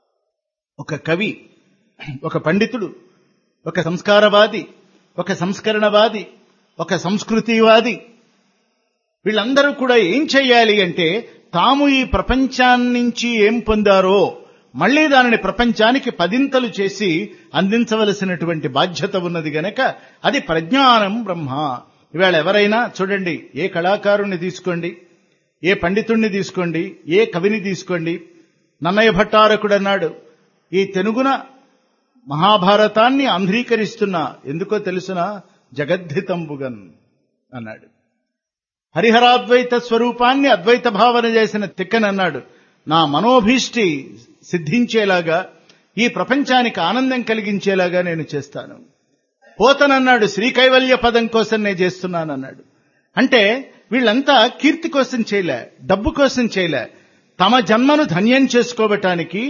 ఒక కవి ఒక పండితుడు ఒక సంస్కారవాది ఒక సంస్కరణవాది ఒక సంస్కృతివాది వీళ్ళందరూ కూడా ఏం చేయాలి అంటే తాము ఈ ప్రపంచాన్నించి ఏం పొందారో మళ్లీ దానిని ప్రపంచానికి పదింతలు చేసి అందించవలసినటువంటి బాధ్యత ఉన్నది గనక అది ప్రజ్ఞానం బ్రహ్మ ఇవాళ ఎవరైనా చూడండి ఏ కళాకారుణ్ణి తీసుకోండి ఏ పండితుణ్ణి తీసుకోండి ఏ కవిని తీసుకోండి నన్నయ్య భట్టారకుడు అన్నాడు ఈ తెనుగున మహాభారతాన్ని ఆంధ్రీకరిస్తున్నా ఎందుకో తెలుసునా జగద్ధితంబుగన్ అన్నాడు హరిహరాద్వైత స్వరూపాన్ని అద్వైత భావన చేసిన తిక్కనన్నాడు నా మనోభీష్టి సిద్ధించేలాగా ఈ ప్రపంచానికి ఆనందం కలిగించేలాగా నేను చేస్తాను పోతనన్నాడు శ్రీకైవల్య పదం కోసం నేను చేస్తున్నానన్నాడు అంటే వీళ్ళంతా కీర్తి కోసం చేయలే డబ్బు కోసం చేయలే తమ జన్మను ధన్యం చేసుకోవటానికి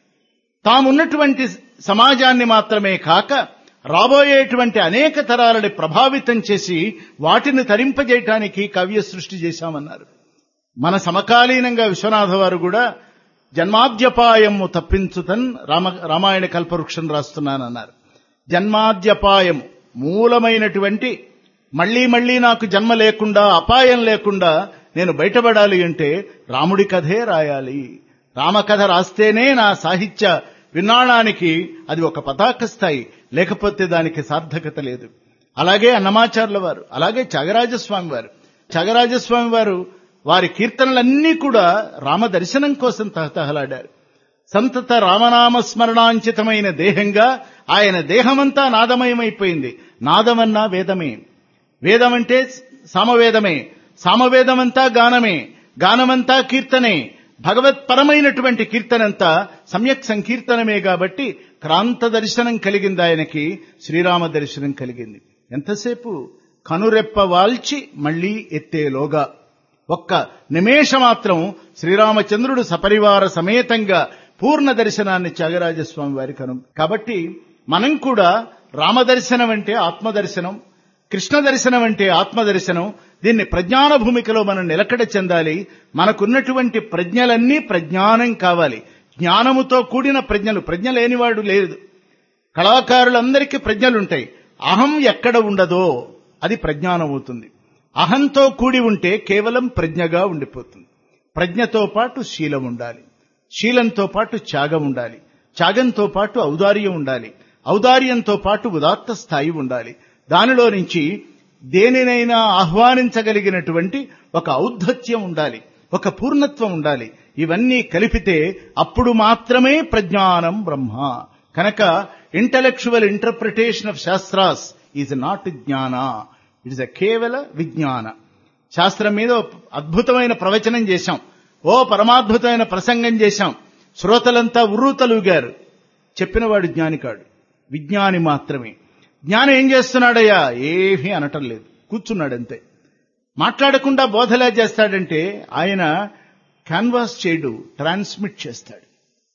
తామున్నటువంటి సమాజాన్ని మాత్రమే కాక రాబోయేటువంటి అనేక తరాలని ప్రభావితం చేసి వాటిని తరింపజేయటానికి కావ్య సృష్టి చేశామన్నారు మన సమకాలీనంగా విశ్వనాథ వారు కూడా జన్మాద్యపాయము తప్పించుతన్ రామ రామాయణ కల్పవృక్షం రాస్తున్నానన్నారు జన్మాద్యపాయం మూలమైనటువంటి మళ్లీ మళ్లీ నాకు జన్మ లేకుండా అపాయం లేకుండా నేను బయటపడాలి అంటే రాముడి కథే రాయాలి రామకథ రాస్తేనే నా సాహిత్య విన్నాళానికి అది ఒక పతాక స్థాయి లేకపోతే దానికి సార్థకత లేదు అలాగే అన్నమాచార్యుల వారు అలాగే త్యాగరాజస్వామి వారు త్యాగరాజస్వామి వారు వారి కీర్తనలన్నీ కూడా రామ దర్శనం కోసం తహతహలాడారు సంతత రామనామ స్మరణాంచితమైన దేహంగా ఆయన దేహమంతా నాదమయమైపోయింది నాదమన్నా వేదమే వేదమంటే సామవేదమే సామవేదమంతా గానమే గానమంతా కీర్తనే భగవత్పరమైనటువంటి కీర్తనంతా సమ్యక్ సంకీర్తనమే కాబట్టి క్రాంత దర్శనం కలిగింది ఆయనకి శ్రీరామ దర్శనం కలిగింది ఎంతసేపు కనురెప్ప వాల్చి మళ్లీ ఎత్తేలోగా ఒక్క నిమేష మాత్రం శ్రీరామచంద్రుడు సపరివార సమేతంగా పూర్ణ దర్శనాన్ని త్యాగరాజస్వామి వారికి కను కాబట్టి మనం కూడా రామదర్శనం అంటే ఆత్మదర్శనం కృష్ణ దర్శనం అంటే ఆత్మదర్శనం దీన్ని ప్రజ్ఞాన భూమికలో మనం నిలకడ చెందాలి మనకున్నటువంటి ప్రజ్ఞలన్నీ ప్రజ్ఞానం కావాలి జ్ఞానముతో కూడిన ప్రజ్ఞలు ప్రజ్ఞ లేనివాడు లేదు కళాకారులందరికీ ప్రజ్ఞలుంటాయి అహం ఎక్కడ ఉండదో అది ప్రజ్ఞానం అవుతుంది అహంతో కూడి ఉంటే కేవలం ప్రజ్ఞగా ఉండిపోతుంది ప్రజ్ఞతో పాటు శీలం ఉండాలి శీలంతో పాటు త్యాగం ఉండాలి త్యాగంతో పాటు ఔదార్యం ఉండాలి ఔదార్యంతో పాటు ఉదాత్త స్థాయి ఉండాలి దానిలో నుంచి దేనినైనా ఆహ్వానించగలిగినటువంటి ఒక ఔద్ధత్యం ఉండాలి ఒక పూర్ణత్వం ఉండాలి ఇవన్నీ కలిపితే అప్పుడు మాత్రమే ప్రజ్ఞానం బ్రహ్మ కనుక intellectual interpretation of shastras is not జ్ఞాన ఇట్ ఇస్ అ కేవల విజ్ఞాన శాస్త్రం మీద అద్భుతమైన ప్రవచనం చేశాం ఓ పరమాద్భుతమైన ప్రసంగం చేశాం శ్రోతలంతా ఉర్రూతలుగారు చెప్పినవాడు జ్ఞానికాడు విజ్ఞాని మాత్రమే జ్ఞానం ఏం చేస్తున్నాడయ్యా ఏమీ అనటం లేదు కూర్చున్నాడంతే మాట్లాడకుండా బోధలా చేస్తాడంటే ఆయన క్యాన్వాస్ చేయడు ట్రాన్స్మిట్ చేస్తాడు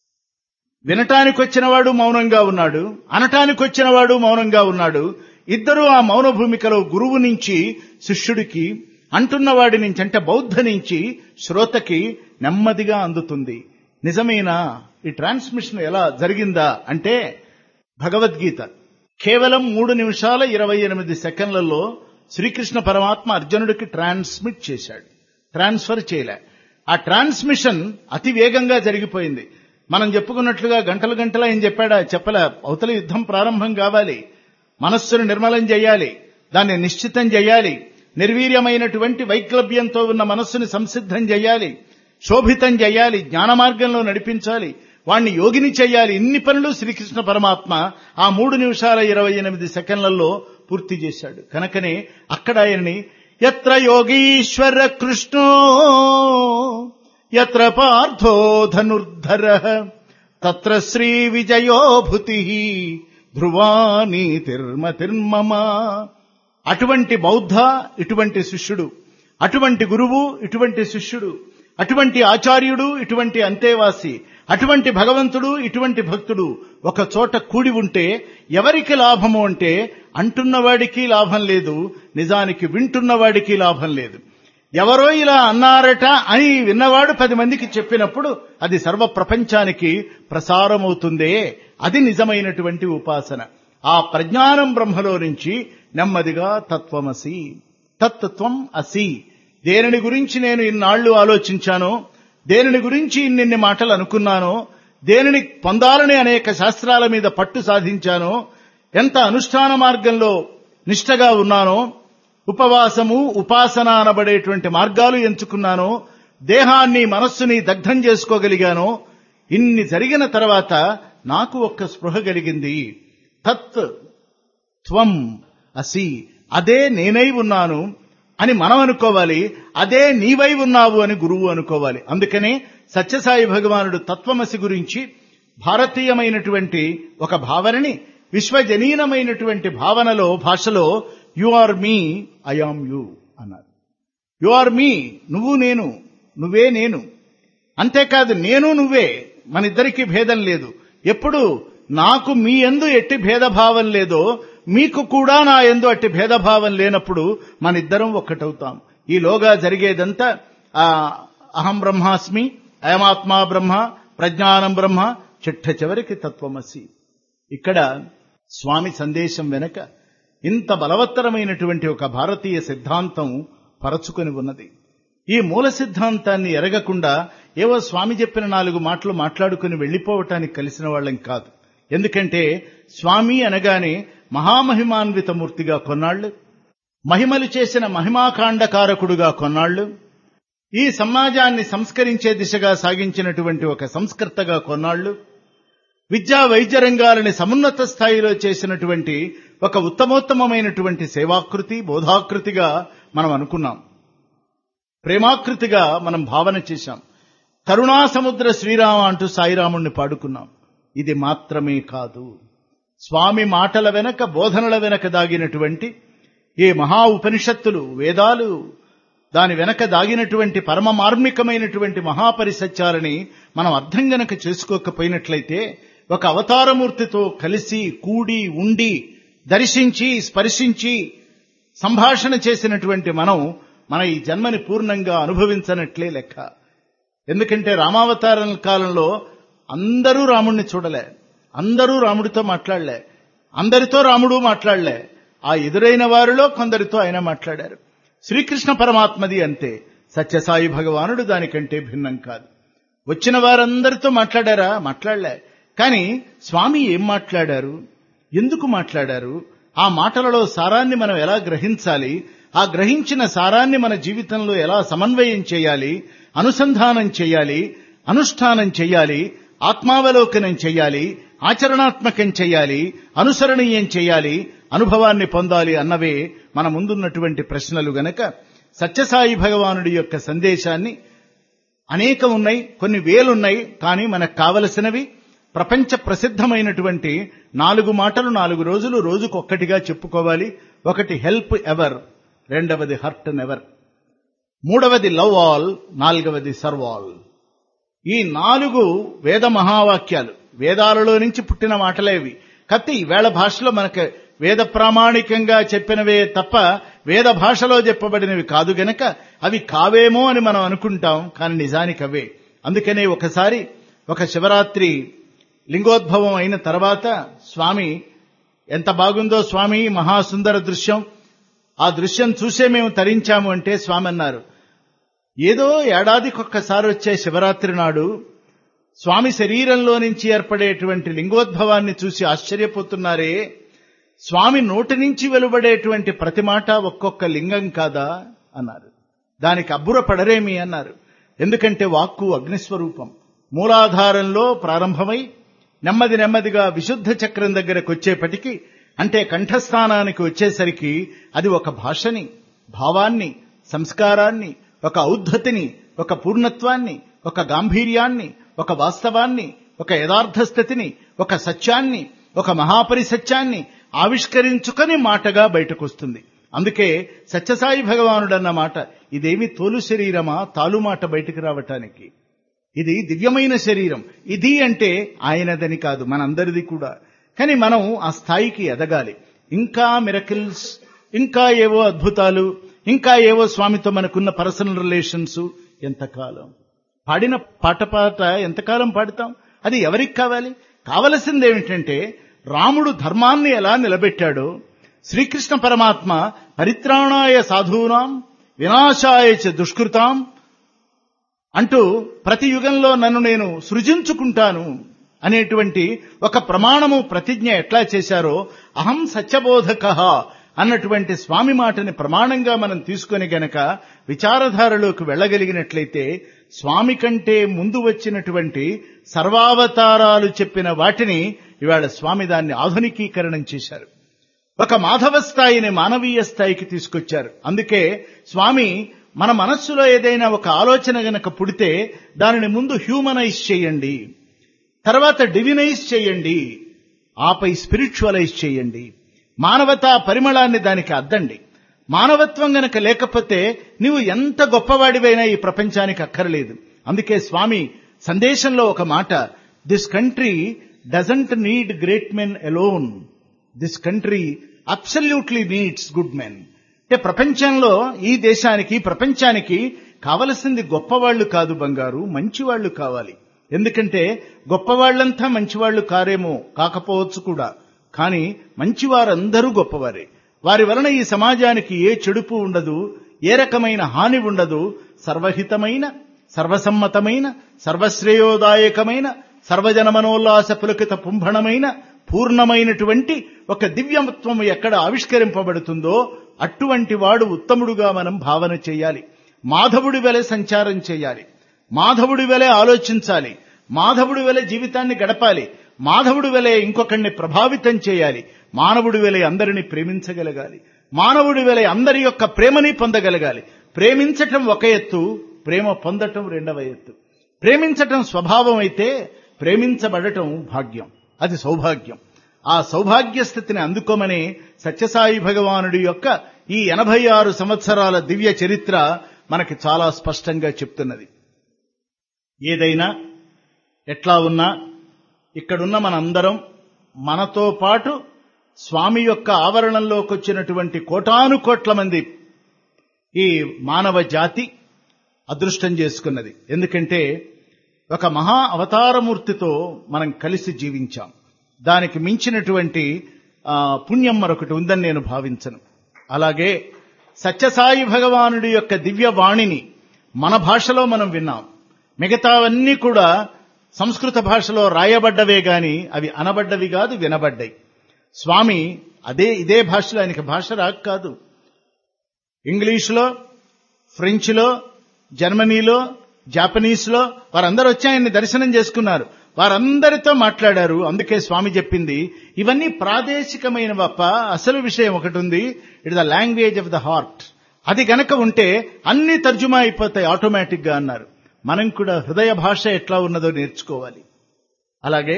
వినటానికి వచ్చినవాడు మౌనంగా ఉన్నాడు అనటానికి వచ్చినవాడు మౌనంగా ఉన్నాడు ఇద్దరు ఆ మౌన భూమికలో గురువు నుంచి శిష్యుడికి అంటున్నవాడి నుంచి అంటే బౌద్ధ నుంచి శ్రోతకి నెమ్మదిగా అందుతుంది నిజమేనా ఈ ట్రాన్స్మిషన్ ఎలా జరిగిందా అంటే భగవద్గీత కేవలం మూడు నిమిషాల ఇరవై ఎనిమిది సెకండ్లలో శ్రీకృష్ణ పరమాత్మ అర్జునుడికి ట్రాన్స్మిట్ చేశాడు ట్రాన్స్ఫర్ చేయలే ఆ ట్రాన్స్మిషన్ అతి వేగంగా జరిగిపోయింది మనం చెప్పుకున్నట్లుగా గంటలు గంటల ఏం చెప్పాడా చెప్పలే అవతల యుద్ధం ప్రారంభం కావాలి మనస్సును నిర్మలం చేయాలి దాన్ని నిశ్చితం చేయాలి నిర్వీర్యమైనటువంటి వైక్లభ్యంతో ఉన్న మనస్సుని సంసిద్ధం చేయాలి శోభితం చేయాలి జ్ఞాన మార్గంలో నడిపించాలి వాణ్ణి యోగిని చేయాలి ఇన్ని పనులు శ్రీకృష్ణ పరమాత్మ ఆ మూడు నిమిషాల ఇరవై ఎనిమిది సెకండ్లలో పూర్తి చేశాడు కనుకనే అక్కడ ఆయన్ని ఎత్ర యోగీశ్వర కృష్ణో ఎత్ర పార్థో ధనుర్ధర తత్ర శ్రీ విజయో భృతి ధ్రువాని తిర్మతిర్మమ అటువంటి బౌద్ధ ఇటువంటి శిష్యుడు అటువంటి గురువు ఇటువంటి శిష్యుడు అటువంటి ఆచార్యుడు ఇటువంటి అంతేవాసి అటువంటి భగవంతుడు ఇటువంటి భక్తుడు ఒక చోట కూడి ఉంటే ఎవరికి లాభము అంటే అంటున్నవాడికి లాభం లేదు నిజానికి వింటున్నవాడికి లాభం లేదు ఎవరో ఇలా అన్నారట అని విన్నవాడు పది మందికి చెప్పినప్పుడు అది సర్వ ప్రపంచానికి ప్రసారమవుతుందే అది నిజమైనటువంటి ఉపాసన ఆ ప్రజ్ఞానం బ్రహ్మలో నుంచి నెమ్మదిగా తత్వమసి తత్వం అసి దేనిని గురించి నేను ఇన్నాళ్లు ఆలోచించానో దేనిని గురించి ఇన్నిన్ని మాటలు అనుకున్నానో దేనిని పొందాలని అనేక శాస్త్రాల మీద పట్టు సాధించానో ఎంత అనుష్ఠాన మార్గంలో నిష్టగా ఉన్నానో ఉపవాసము ఉపాసన అనబడేటువంటి మార్గాలు ఎంచుకున్నానో దేహాన్ని మనస్సుని దగ్ధం చేసుకోగలిగానో ఇన్ని జరిగిన తర్వాత నాకు ఒక్క స్పృహ కలిగింది తత్ త్వం అసి అదే నేనై ఉన్నాను అని మనం అనుకోవాలి అదే నీవై ఉన్నావు అని గురువు అనుకోవాలి అందుకనే సత్యసాయి భగవానుడు తత్వమసి గురించి భారతీయమైనటువంటి ఒక భావనని విశ్వజనీనమైనటువంటి భావనలో భాషలో you are me I am you అన్నారు యు ఆర్ మీ నువ్వు నేను నువ్వే నేను అంతేకాదు నేను నువ్వే మన ఇద్దరికి భేదం లేదు ఎప్పుడు నాకు మీ ఎందు ఎట్టి భేదభావం లేదో మీకు కూడా నా ఎందు అట్టి భేదభావం లేనప్పుడు మన ఇద్దరం ఒక్కటవుతాం ఈలోగా జరిగేదంతా ఆ అహం బ్రహ్మాస్మి అయమాత్మా బ్రహ్మ ప్రజ్ఞానం బ్రహ్మ చిట్ట చివరికి తత్వమసి ఇక్కడ స్వామి సందేశం వెనక ఇంత బలవత్తరమైనటువంటి ఒక భారతీయ సిద్ధాంతం పరచుకొని ఉన్నది ఈ మూల సిద్ధాంతాన్ని ఎరగకుండా ఏవో స్వామి చెప్పిన నాలుగు మాటలు మాట్లాడుకుని వెళ్లిపోవటానికి కలిసిన వాళ్ళం కాదు ఎందుకంటే స్వామి అనగానే మహామహిమాన్విత మూర్తిగా కొన్నాళ్లు మహిమలు చేసిన మహిమాకాండకారకుడుగా కొన్నాళ్లు ఈ సమాజాన్ని సంస్కరించే దిశగా సాగించినటువంటి ఒక సంస్కర్తగా కొన్నాళ్లు విద్యా వైద్య రంగాలని సమున్నత స్థాయిలో చేసినటువంటి ఒక ఉత్తమోత్తమమైనటువంటి సేవాకృతి బోధాకృతిగా మనం అనుకున్నాం ప్రేమాకృతిగా మనం భావన చేశాం కరుణా సముద్ర శ్రీరామ అంటూ సాయిరాముణ్ణి పాడుకున్నాం ఇది మాత్రమే కాదు స్వామి మాటల వెనక బోధనల వెనక దాగినటువంటి ఈ మహా ఉపనిషత్తులు వేదాలు దాని వెనక దాగినటువంటి పరమ మార్మికమైనటువంటి మహాపరిసత్యాలని మనం అర్థం గనక చేసుకోకపోయినట్లయితే ఒక అవతారమూర్తితో కలిసి కూడి ఉండి దర్శించి స్పర్శించి సంభాషణ చేసినటువంటి మనం మన ఈ జన్మని పూర్ణంగా అనుభవించనట్లే లెక్క ఎందుకంటే రామావతారం కాలంలో అందరూ రాముణ్ణి చూడలే అందరూ రాముడితో మాట్లాడలే అందరితో రాముడు మాట్లాడలే ఆ ఎదురైన వారిలో కొందరితో ఆయన మాట్లాడారు శ్రీకృష్ణ పరమాత్మది అంతే సత్యసాయి భగవానుడు దానికంటే భిన్నం కాదు వచ్చిన వారందరితో మాట్లాడారా మాట్లాడలే కానీ స్వామి ఏం మాట్లాడారు ఎందుకు మాట్లాడారు ఆ మాటలలో సారాన్ని మనం ఎలా గ్రహించాలి ఆ గ్రహించిన సారాన్ని మన జీవితంలో ఎలా సమన్వయం చేయాలి అనుసంధానం చేయాలి అనుష్ఠానం చేయాలి ఆత్మావలోకనం చేయాలి ఆచరణాత్మకం చేయాలి అనుసరణీయం చేయాలి అనుభవాన్ని పొందాలి అన్నవే మన ముందున్నటువంటి ప్రశ్నలు గనక సత్యసాయి భగవానుడి యొక్క సందేశాన్ని అనేకం ఉన్నాయి కొన్ని వేలున్నాయి కానీ మనకు కావలసినవి ప్రపంచ ప్రసిద్ధమైనటువంటి నాలుగు మాటలు నాలుగు రోజులు రోజుకొక్కటిగా చెప్పుకోవాలి ఒకటి హెల్ప్ ఎవర్ రెండవది హర్ట్ నెవర్ మూడవది లవ్ ఆల్ నాలుగవది సర్వ్ ఆల్ ఈ నాలుగు వేద మహావాక్యాలు వేదాలలో నుంచి పుట్టిన మాటలేవి కత్తి ఈవేళ భాషలో మనకు వేద ప్రామాణికంగా చెప్పినవే తప్ప వేద భాషలో చెప్పబడినవి కాదు గనక అవి కావేమో అని మనం అనుకుంటాం కానీ నిజానికి అవే అందుకనే ఒకసారి ఒక శివరాత్రి లింగోద్భవం అయిన తర్వాత స్వామి ఎంత బాగుందో స్వామి మహాసుందర దృశ్యం ఆ దృశ్యం చూసే మేము తరించాము అంటే స్వామి అన్నారు ఏదో ఏడాదికొక్కసారి వచ్చే శివరాత్రి నాడు స్వామి శరీరంలో నుంచి ఏర్పడేటువంటి లింగోద్భవాన్ని చూసి ఆశ్చర్యపోతున్నారే స్వామి నోటి నుంచి వెలువడేటువంటి ప్రతి మాట ఒక్కొక్క లింగం కాదా అన్నారు దానికి అబ్బురపడరేమి అన్నారు ఎందుకంటే వాక్కు అగ్నిస్వరూపం మూలాధారంలో ప్రారంభమై నెమ్మది నెమ్మదిగా విశుద్ధ చక్రం దగ్గరకు వచ్చేపటికి అంటే కంఠస్థానానికి వచ్చేసరికి అది ఒక భాషని భావాన్ని సంస్కారాన్ని ఒక ఔద్ధతిని ఒక పూర్ణత్వాన్ని ఒక గాంభీర్యాన్ని ఒక వాస్తవాన్ని ఒక యథార్థ స్థితిని ఒక సత్యాన్ని ఒక మహాపరిసత్యాన్ని ఆవిష్కరించుకొని మాటగా బయటకొస్తుంది అందుకే సత్యసాయి భగవానుడన్న మాట ఇదేమి తోలు శరీరమా తాలు మాట బయటకు రావటానికి ఇది దివ్యమైన శరీరం ఇది అంటే ఆయనదని కాదు మనందరిది కూడా కానీ మనం ఆ స్థాయికి ఎదగాలి ఇంకా మిరకిల్స్ ఇంకా ఏవో అద్భుతాలు ఇంకా ఏవో స్వామితో మనకున్న పర్సనల్ రిలేషన్స్ ఎంతకాలం పాడిన పాట పాట ఎంతకాలం పాడతాం అది ఎవరికి కావాలి కావలసింది ఏమిటంటే రాముడు ధర్మాన్ని ఎలా నిలబెట్టాడో శ్రీకృష్ణ పరమాత్మ పరిత్రాణాయ సాధూనాం వినాశాయ చ దుష్కృతాం అంటూ ప్రతి యుగంలో నన్ను నేను సృజించుకుంటాను అనేటువంటి ఒక ప్రమాణము ప్రతిజ్ఞ ఎట్లా చేశారో అహం సత్యబోధక అన్నటువంటి స్వామి మాటని ప్రమాణంగా మనం తీసుకొని గనక విచారధారలోకి వెళ్ళగలిగినట్లయితే స్వామి కంటే ముందు వచ్చినటువంటి సర్వావతారాలు చెప్పిన వాటిని ఇవాళ స్వామి దాన్ని ఆధునికీకరణం చేశారు ఒక మాధవ స్థాయిని మానవీయ స్థాయికి తీసుకొచ్చారు అందుకే స్వామి మన మనస్సులో ఏదైనా ఒక ఆలోచన గనక పుడితే దానిని ముందు హ్యూమనైజ్ చేయండి తర్వాత డివినైజ్ చేయండి ఆపై స్పిరిచువలైజ్ చేయండి మానవతా పరిమళాన్ని దానికి అద్దండి మానవత్వం గనక లేకపోతే నువ్వు ఎంత గొప్పవాడివైనా ఈ ప్రపంచానికి అక్కర్లేదు అందుకే స్వామి సందేశంలో ఒక మాట this country doesn't need great men alone this country absolutely needs good men అంటే ప్రపంచంలో ఈ దేశానికి ప్రపంచానికి కావలసింది గొప్పవాళ్లు కాదు బంగారు మంచివాళ్లు కావాలి ఎందుకంటే గొప్పవాళ్లంతా మంచివాళ్లు కారేమో కాకపోవచ్చు కూడా కానీ మంచివారందరూ గొప్పవారే వారి వలన ఈ సమాజానికి ఏ చెడుపు ఉండదు ఏ రకమైన హాని ఉండదు సర్వహితమైన సర్వసమ్మతమైన సర్వశ్రేయోదాయకమైన సర్వజన మనోల్లాస పులకిత పుంభణమైన పూర్ణమైనటువంటి ఒక దివ్యత్వం ఎక్కడ ఆవిష్కరింపబడుతుందో అటువంటి వాడు ఉత్తముడుగా మనం భావన చేయాలి మాధవుడి వెలె సంచారం చేయాలి మాధవుడి వెలె ఆలోచించాలి మాధవుడి వెలె జీవితాన్ని గడపాలి మాధవుడి వెలె ఇంకొకరిని ప్రభావితం చేయాలి మానవుడి వెలె అందరిని ప్రేమించగలగాలి మానవుడి వెలె అందరి యొక్క ప్రేమని పొందగలగాలి ప్రేమించటం ఒక ఎత్తు ప్రేమ పొందటం రెండవ ఎత్తు ప్రేమించటం స్వభావం అయితే ప్రేమించబడటం భాగ్యం అది సౌభాగ్యం ఆ సౌభాగ్య స్థితిని అందుకోమని సత్యసాయి భగవానుడి యొక్క ఈ ఎనభై ఆరు సంవత్సరాల దివ్య చరిత్ర మనకి చాలా స్పష్టంగా చెప్తున్నది ఏదైనా ఎట్లా ఉన్నా ఇక్కడున్న మనందరం మనతో పాటు స్వామి యొక్క ఆవరణంలోకి వచ్చినటువంటి కోటాను కోట్ల మంది ఈ మానవ జాతి అదృష్టం చేసుకున్నది ఎందుకంటే ఒక మహా అవతారమూర్తితో మనం కలిసి జీవించాం దానికి మించినటువంటి ఆ, పుణ్యం మరొకటి ఉందని నేను భావించను అలాగే సత్యసాయి భగవానుడి యొక్క దివ్య వాణిని మన భాషలో మనం విన్నాం మిగతావన్నీ కూడా సంస్కృత భాషలో రాయబడ్డవే గాని అవి అనబడ్డవి కాదు వినబడ్డాయి స్వామి అదే ఇదే భాషలో ఆయనకి భాష రాక కాదు ఇంగ్లీష్లో ఫ్రెంచ్లో జర్మనీలో జాపనీస్లో వారందరూ వచ్చి ఆయన్ని దర్శనం చేసుకున్నారు వారందరితో మాట్లాడారు అందుకే స్వామి చెప్పింది ఇవన్నీ ప్రాదేశికమైన వప్ప అసలు విషయం ఒకటి ఉంది it the language of the heart అది గనక ఉంటే అన్ని తర్జుమా అయిపోతాయి ఆటోమేటిక్ గా అన్నారు మనం కూడా హృదయ భాష ఎట్లా ఉన్నదో నేర్చుకోవాలి అలాగే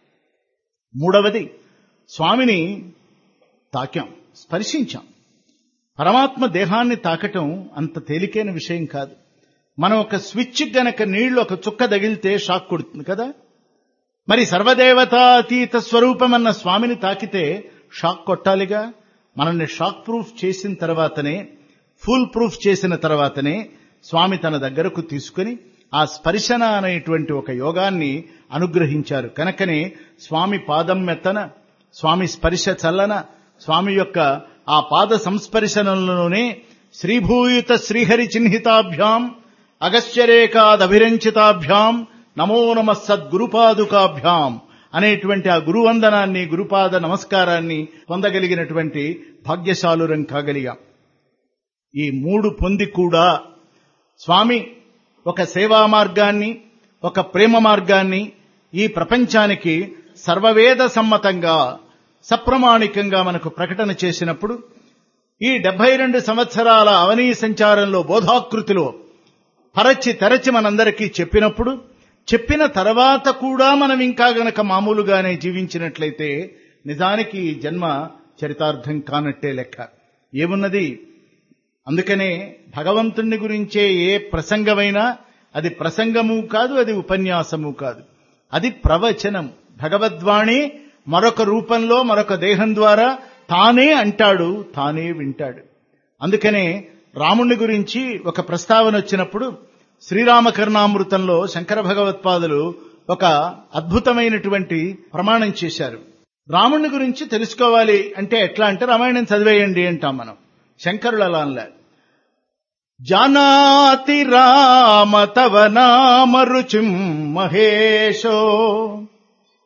మూడవది స్వామిని తాకాం స్పర్శించాం పరమాత్మ దేహాన్ని తాకటం అంత తేలికైన విషయం కాదు మనం ఒక స్విచ్ గనక నీళ్లు ఒక చుక్క తగిలితే షాక్ కొడుతుంది కదా మరి సర్వదేవతాతీత స్వరూపమన్న స్వామిని తాకితే షాక్ కొట్టాలిగా మనల్ని షాక్ ప్రూఫ్ చేసిన తర్వాతనే ఫుల్ ప్రూఫ్ చేసిన తర్వాతనే స్వామి తన దగ్గరకు తీసుకుని ఆ స్పర్శన అనేటువంటి ఒక యోగాన్ని అనుగ్రహించారు కనుకనే స్వామి పాదం మెత్తన స్వామి స్పర్శ చల్లన స్వామి యొక్క ఆ పాద సంస్పర్శనంలోనే శ్రీభూయుత శ్రీహరి చిహ్నితాభ్యాం అగస్త్యరేకాదభిరంచితాభ్యాం నమో నమ సద్గురుపాదుకాభ్యాం అనేటువంటి ఆ గురువందనాన్ని గురుపాద నమస్కారాన్ని పొందగలిగినటువంటి భాగ్యశాలురం కాగలిగాం ఈ మూడు పొంది కూడా స్వామి ఒక సేవా మార్గాన్ని ఒక ప్రేమ మార్గాన్ని ఈ ప్రపంచానికి సర్వవేద సమ్మతంగా సప్రమాణికంగా మనకు ప్రకటన చేసినప్పుడు ఈ డెబ్బై రెండు సంవత్సరాల అవనీ సంచారంలో బోధాకృతిలో పరచి తెరచి మనందరికీ చెప్పినప్పుడు చెప్పిన తర్వాత కూడా మనం ఇంకా గనక మామూలుగానే జీవించినట్లయితే నిజానికి ఈ జన్మ చరితార్థం కానట్టే లెక్క ఏమున్నది అందుకనే భగవంతుణ్ణి గురించే ఏ ప్రసంగమైనా అది ప్రసంగము కాదు అది ఉపన్యాసము కాదు అది ప్రవచనం భగవద్వాణి మరొక రూపంలో మరొక దేహం ద్వారా తానే అంటాడు తానే వింటాడు అందుకనే రాముణ్ణి గురించి ఒక ప్రస్తావన వచ్చినప్పుడు శ్రీరామకరుణామృతంలో శంకర భగవత్పాదులు ఒక అద్భుతమైనటువంటి ప్రమాణం చేశారు రాముణ్ణి గురించి తెలుసుకోవాలి అంటే ఎట్లా అంటే రామాయణం చదివేయండి అంటాం మనం శంకరులు అలా అనలే జానాతి రామ తవ నామ రుచిం మహేశో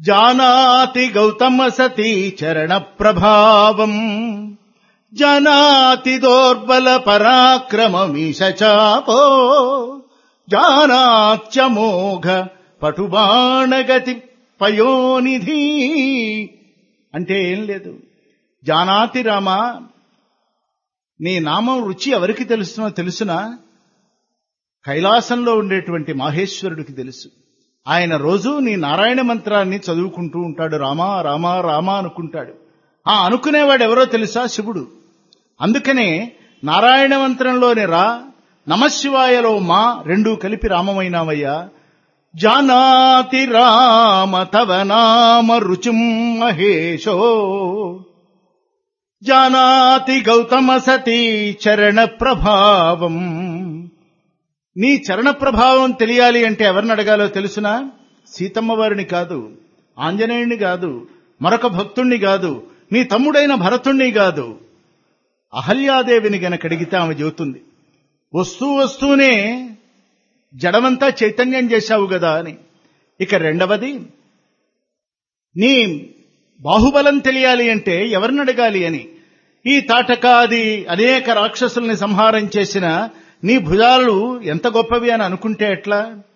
జానాతి గౌతమ సతీ చరణ ప్రభావం జానాతి దోర్బల పరాక్రమమీశ చాపో జానాత్యమోఘ పటుబాణగతి పయోనిధి అంటే ఏం లేదు జానాతి రామ నీ నామం రుచి ఎవరికి తెలుసునో తెలుసునా కైలాసంలో ఉండేటువంటి మాహేశ్వరుడికి తెలుసు ఆయన రోజు నీ నారాయణ మంత్రాన్ని చదువుకుంటూ ఉంటాడు రామా రామా రామా అనుకుంటాడు ఆ అనుకునేవాడు ఎవరో తెలుసా శివుడు అందుకనే నారాయణ మంత్రంలోని రా నమశివాయలో మా రెండూ కలిపి రామమైనావయ్యా జానాతి రామ తవ నామ రుచిం మహేశో జానాతి గౌతమ సతీ చరణ ప్రభావం నీ చరణ ప్రభావం తెలియాలి అంటే ఎవరిని అడగాలో తెలుసునా సీతమ్మ వారిని కాదు ఆంజనేయుణ్ణి కాదు మరొక భక్తుణ్ణి కాదు నీ తమ్ముడైన భరతుణ్ణి కాదు అహల్యాదేవిని గనక అడిగితే ఆమె చెబుతుంది వస్తూ వస్తూనే జడమంతా చైతన్యం చేశావు కదా అని ఇక రెండవది నీ బాహుబలం తెలియాలి అంటే ఎవరిని అడగాలి అని ఈ తాటకాది అనేక రాక్షసుల్ని సంహారం చేసిన నీ భుజాలు ఎంత గొప్పవి అని అనుకుంటే ఎట్లా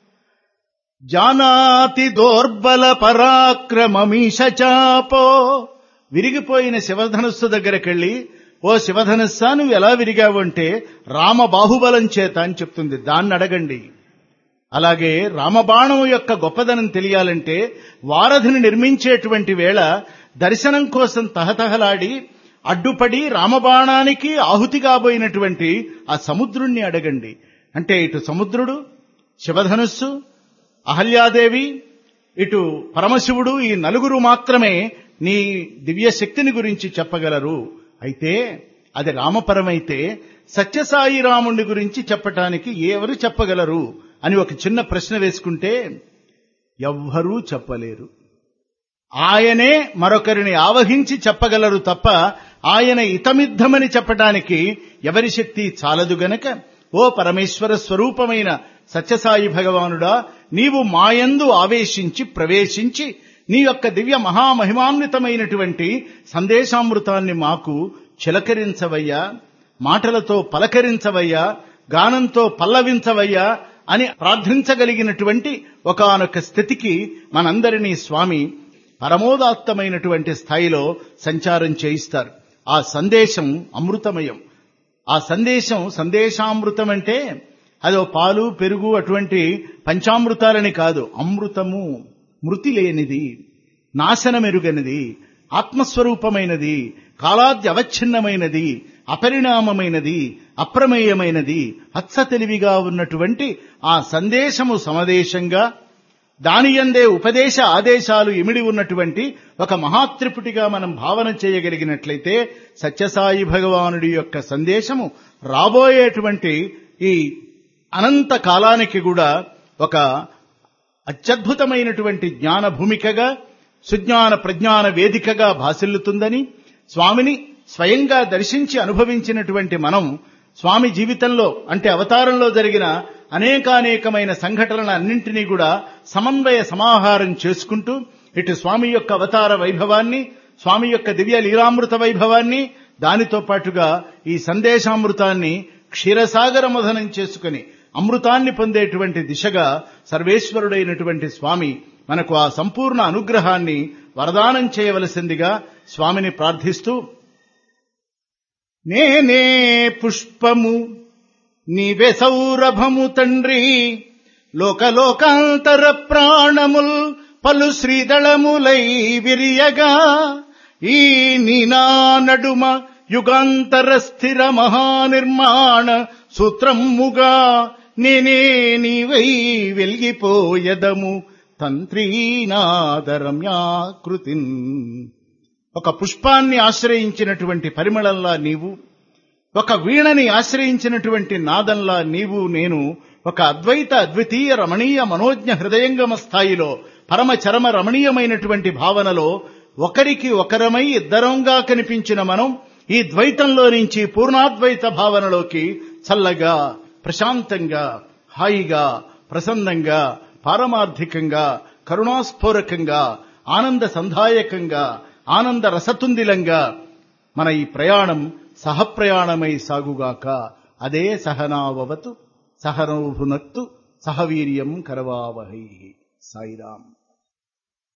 జానాతి దోర్బల పరాక్రమమీశ చాపో విరిగిపోయిన శివధనుస్సు దగ్గరకెళ్ళి ఓ శివధనుస్సా నువ్వు ఎలా విరిగావు అంటే రామ బాహుబలం చేత అని చెప్తుంది దాన్ని అడగండి అలాగే రామబాణం యొక్క గొప్పదనం తెలియాలంటే వారధిని నిర్మించేటువంటి వేళ దర్శనం కోసం తహతహలాడి అడ్డుపడి రామబాణానికి ఆహుతి కాబోయినటువంటి ఆ సముద్రుణ్ణి అడగండి అంటే ఇటు సముద్రుడు శివధనుస్సు అహల్యాదేవి ఇటు పరమశివుడు ఈ నలుగురు మాత్రమే నీ దివ్య శక్తిని గురించి చెప్పగలరు అయితే అది రామపరమైతే సత్యసాయి రాముడి గురించి చెప్పటానికి ఎవరు చెప్పగలరు అని ఒక చిన్న ప్రశ్న వేసుకుంటే ఎవ్వరూ చెప్పలేరు ఆయనే మరొకరిని ఆవహించి చెప్పగలరు తప్ప ఆయన ఇతమిద్ధమని చెప్పడానికి ఎవరి శక్తి చాలదు గనక ఓ పరమేశ్వర స్వరూపమైన సత్యసాయి భగవానుడా నీవు మాయందు ఆవేశించి ప్రవేశించి నీ యొక్క దివ్య మహామహిమాన్వితమైనటువంటి సందేశామృతాన్ని మాకు చిలకరించవయ్యా మాటలతో పలకరించవయ్యా గానంతో పల్లవించవయ్యా అని ప్రార్థించగలిగినటువంటి ఒకనొక స్థితికి మనందరినీ స్వామి పరమోదాత్తమైనటువంటి స్థాయిలో సంచారం చేయిస్తారు ఆ సందేశం అమృతమయం ఆ సందేశం సందేశామృతం అంటే అదో పాలు పెరుగు అటువంటి పంచామృతాలని కాదు అమృతము మృతి లేనిది నాశనమెరుగనిది ఆత్మస్వరూపమైనది కాలాద్య అవచ్ఛిన్నమైనది అపరిణామమైనది అప్రమేయమైనది అచ్చ తెలివిగా ఉన్నటువంటి ఆ సందేశము సమదేశంగా దానియందే ఉపదేశ ఆదేశాలు ఇమిడి ఉన్నటువంటి ఒక మహాత్రిపుటిగా మనం భావన చేయగలిగినట్లయితే సత్యసాయి భగవానుడి యొక్క సందేశము రాబోయేటువంటి ఈ అనంత కాలానికి కూడా ఒక అత్యద్భుతమైనటువంటి జ్ఞాన భూమికగా సుజ్ఞాన ప్రజ్ఞాన వేదికగా భాసిల్లుతుందని స్వామిని స్వయంగా దర్శించి అనుభవించినటువంటి మనం స్వామి జీవితంలో అంటే అవతారంలో జరిగిన అనేకానేకమైన సంఘటనల అన్నింటినీ కూడా సమన్వయ సమాహారం చేసుకుంటూ ఇటు స్వామి యొక్క అవతార వైభవాన్ని స్వామి యొక్క దివ్య లీలామృత వైభవాన్ని దానితో పాటుగా ఈ సందేశామృతాన్ని క్షీరసాగర మధనం చేసుకుని అమృతాన్ని పొందేటువంటి దిశగా సర్వేశ్వరుడైనటువంటి స్వామి మనకు ఆ సంపూర్ణ అనుగ్రహాన్ని వరదానం చేయవలసిందిగా స్వామిని ప్రార్థిస్తూ నేనే పుష్పము నీవే సౌరభము తండ్రి లోకలోకాంతర ప్రాణముల్ పలు శ్రీదళములై విరియగా ఈ నీనా నడుమ యుగాంతర స్థిర మహానిర్మాణ సూత్రముగా నేనే నీవై వెలిగిపోయదము తంత్రీనాదరమ్యాకృతిన్ ఒక పుష్పాన్ని ఆశ్రయించినటువంటి పరిమళంలా నీవు ఒక వీణని ఆశ్రయించినటువంటి నాదంలా నీవు నేను ఒక అద్వైత అద్వితీయ రమణీయ మనోజ్ఞ హృదయంగమ స్థాయిలో పరమ చరమ రమణీయమైనటువంటి భావనలో ఒకరికి ఒకరమై ఇద్దరంగా కనిపించిన మనం ఈ ద్వైతంలో నుంచి పూర్ణాద్వైత భావనలోకి చల్లగా ప్రశాంతంగా హాయిగా ప్రసన్నంగా పారమార్థికంగా కరుణాస్ఫూరకంగా ఆనంద సంధాయకంగా ఆనంద రసతుందిలంగా మన ఈ ప్రయాణం సహప్రయాణమై సాగుగాక అదే సహనావవతు సహనౌభునక్తు సహవీర్యం కరవావహై సాయిరాం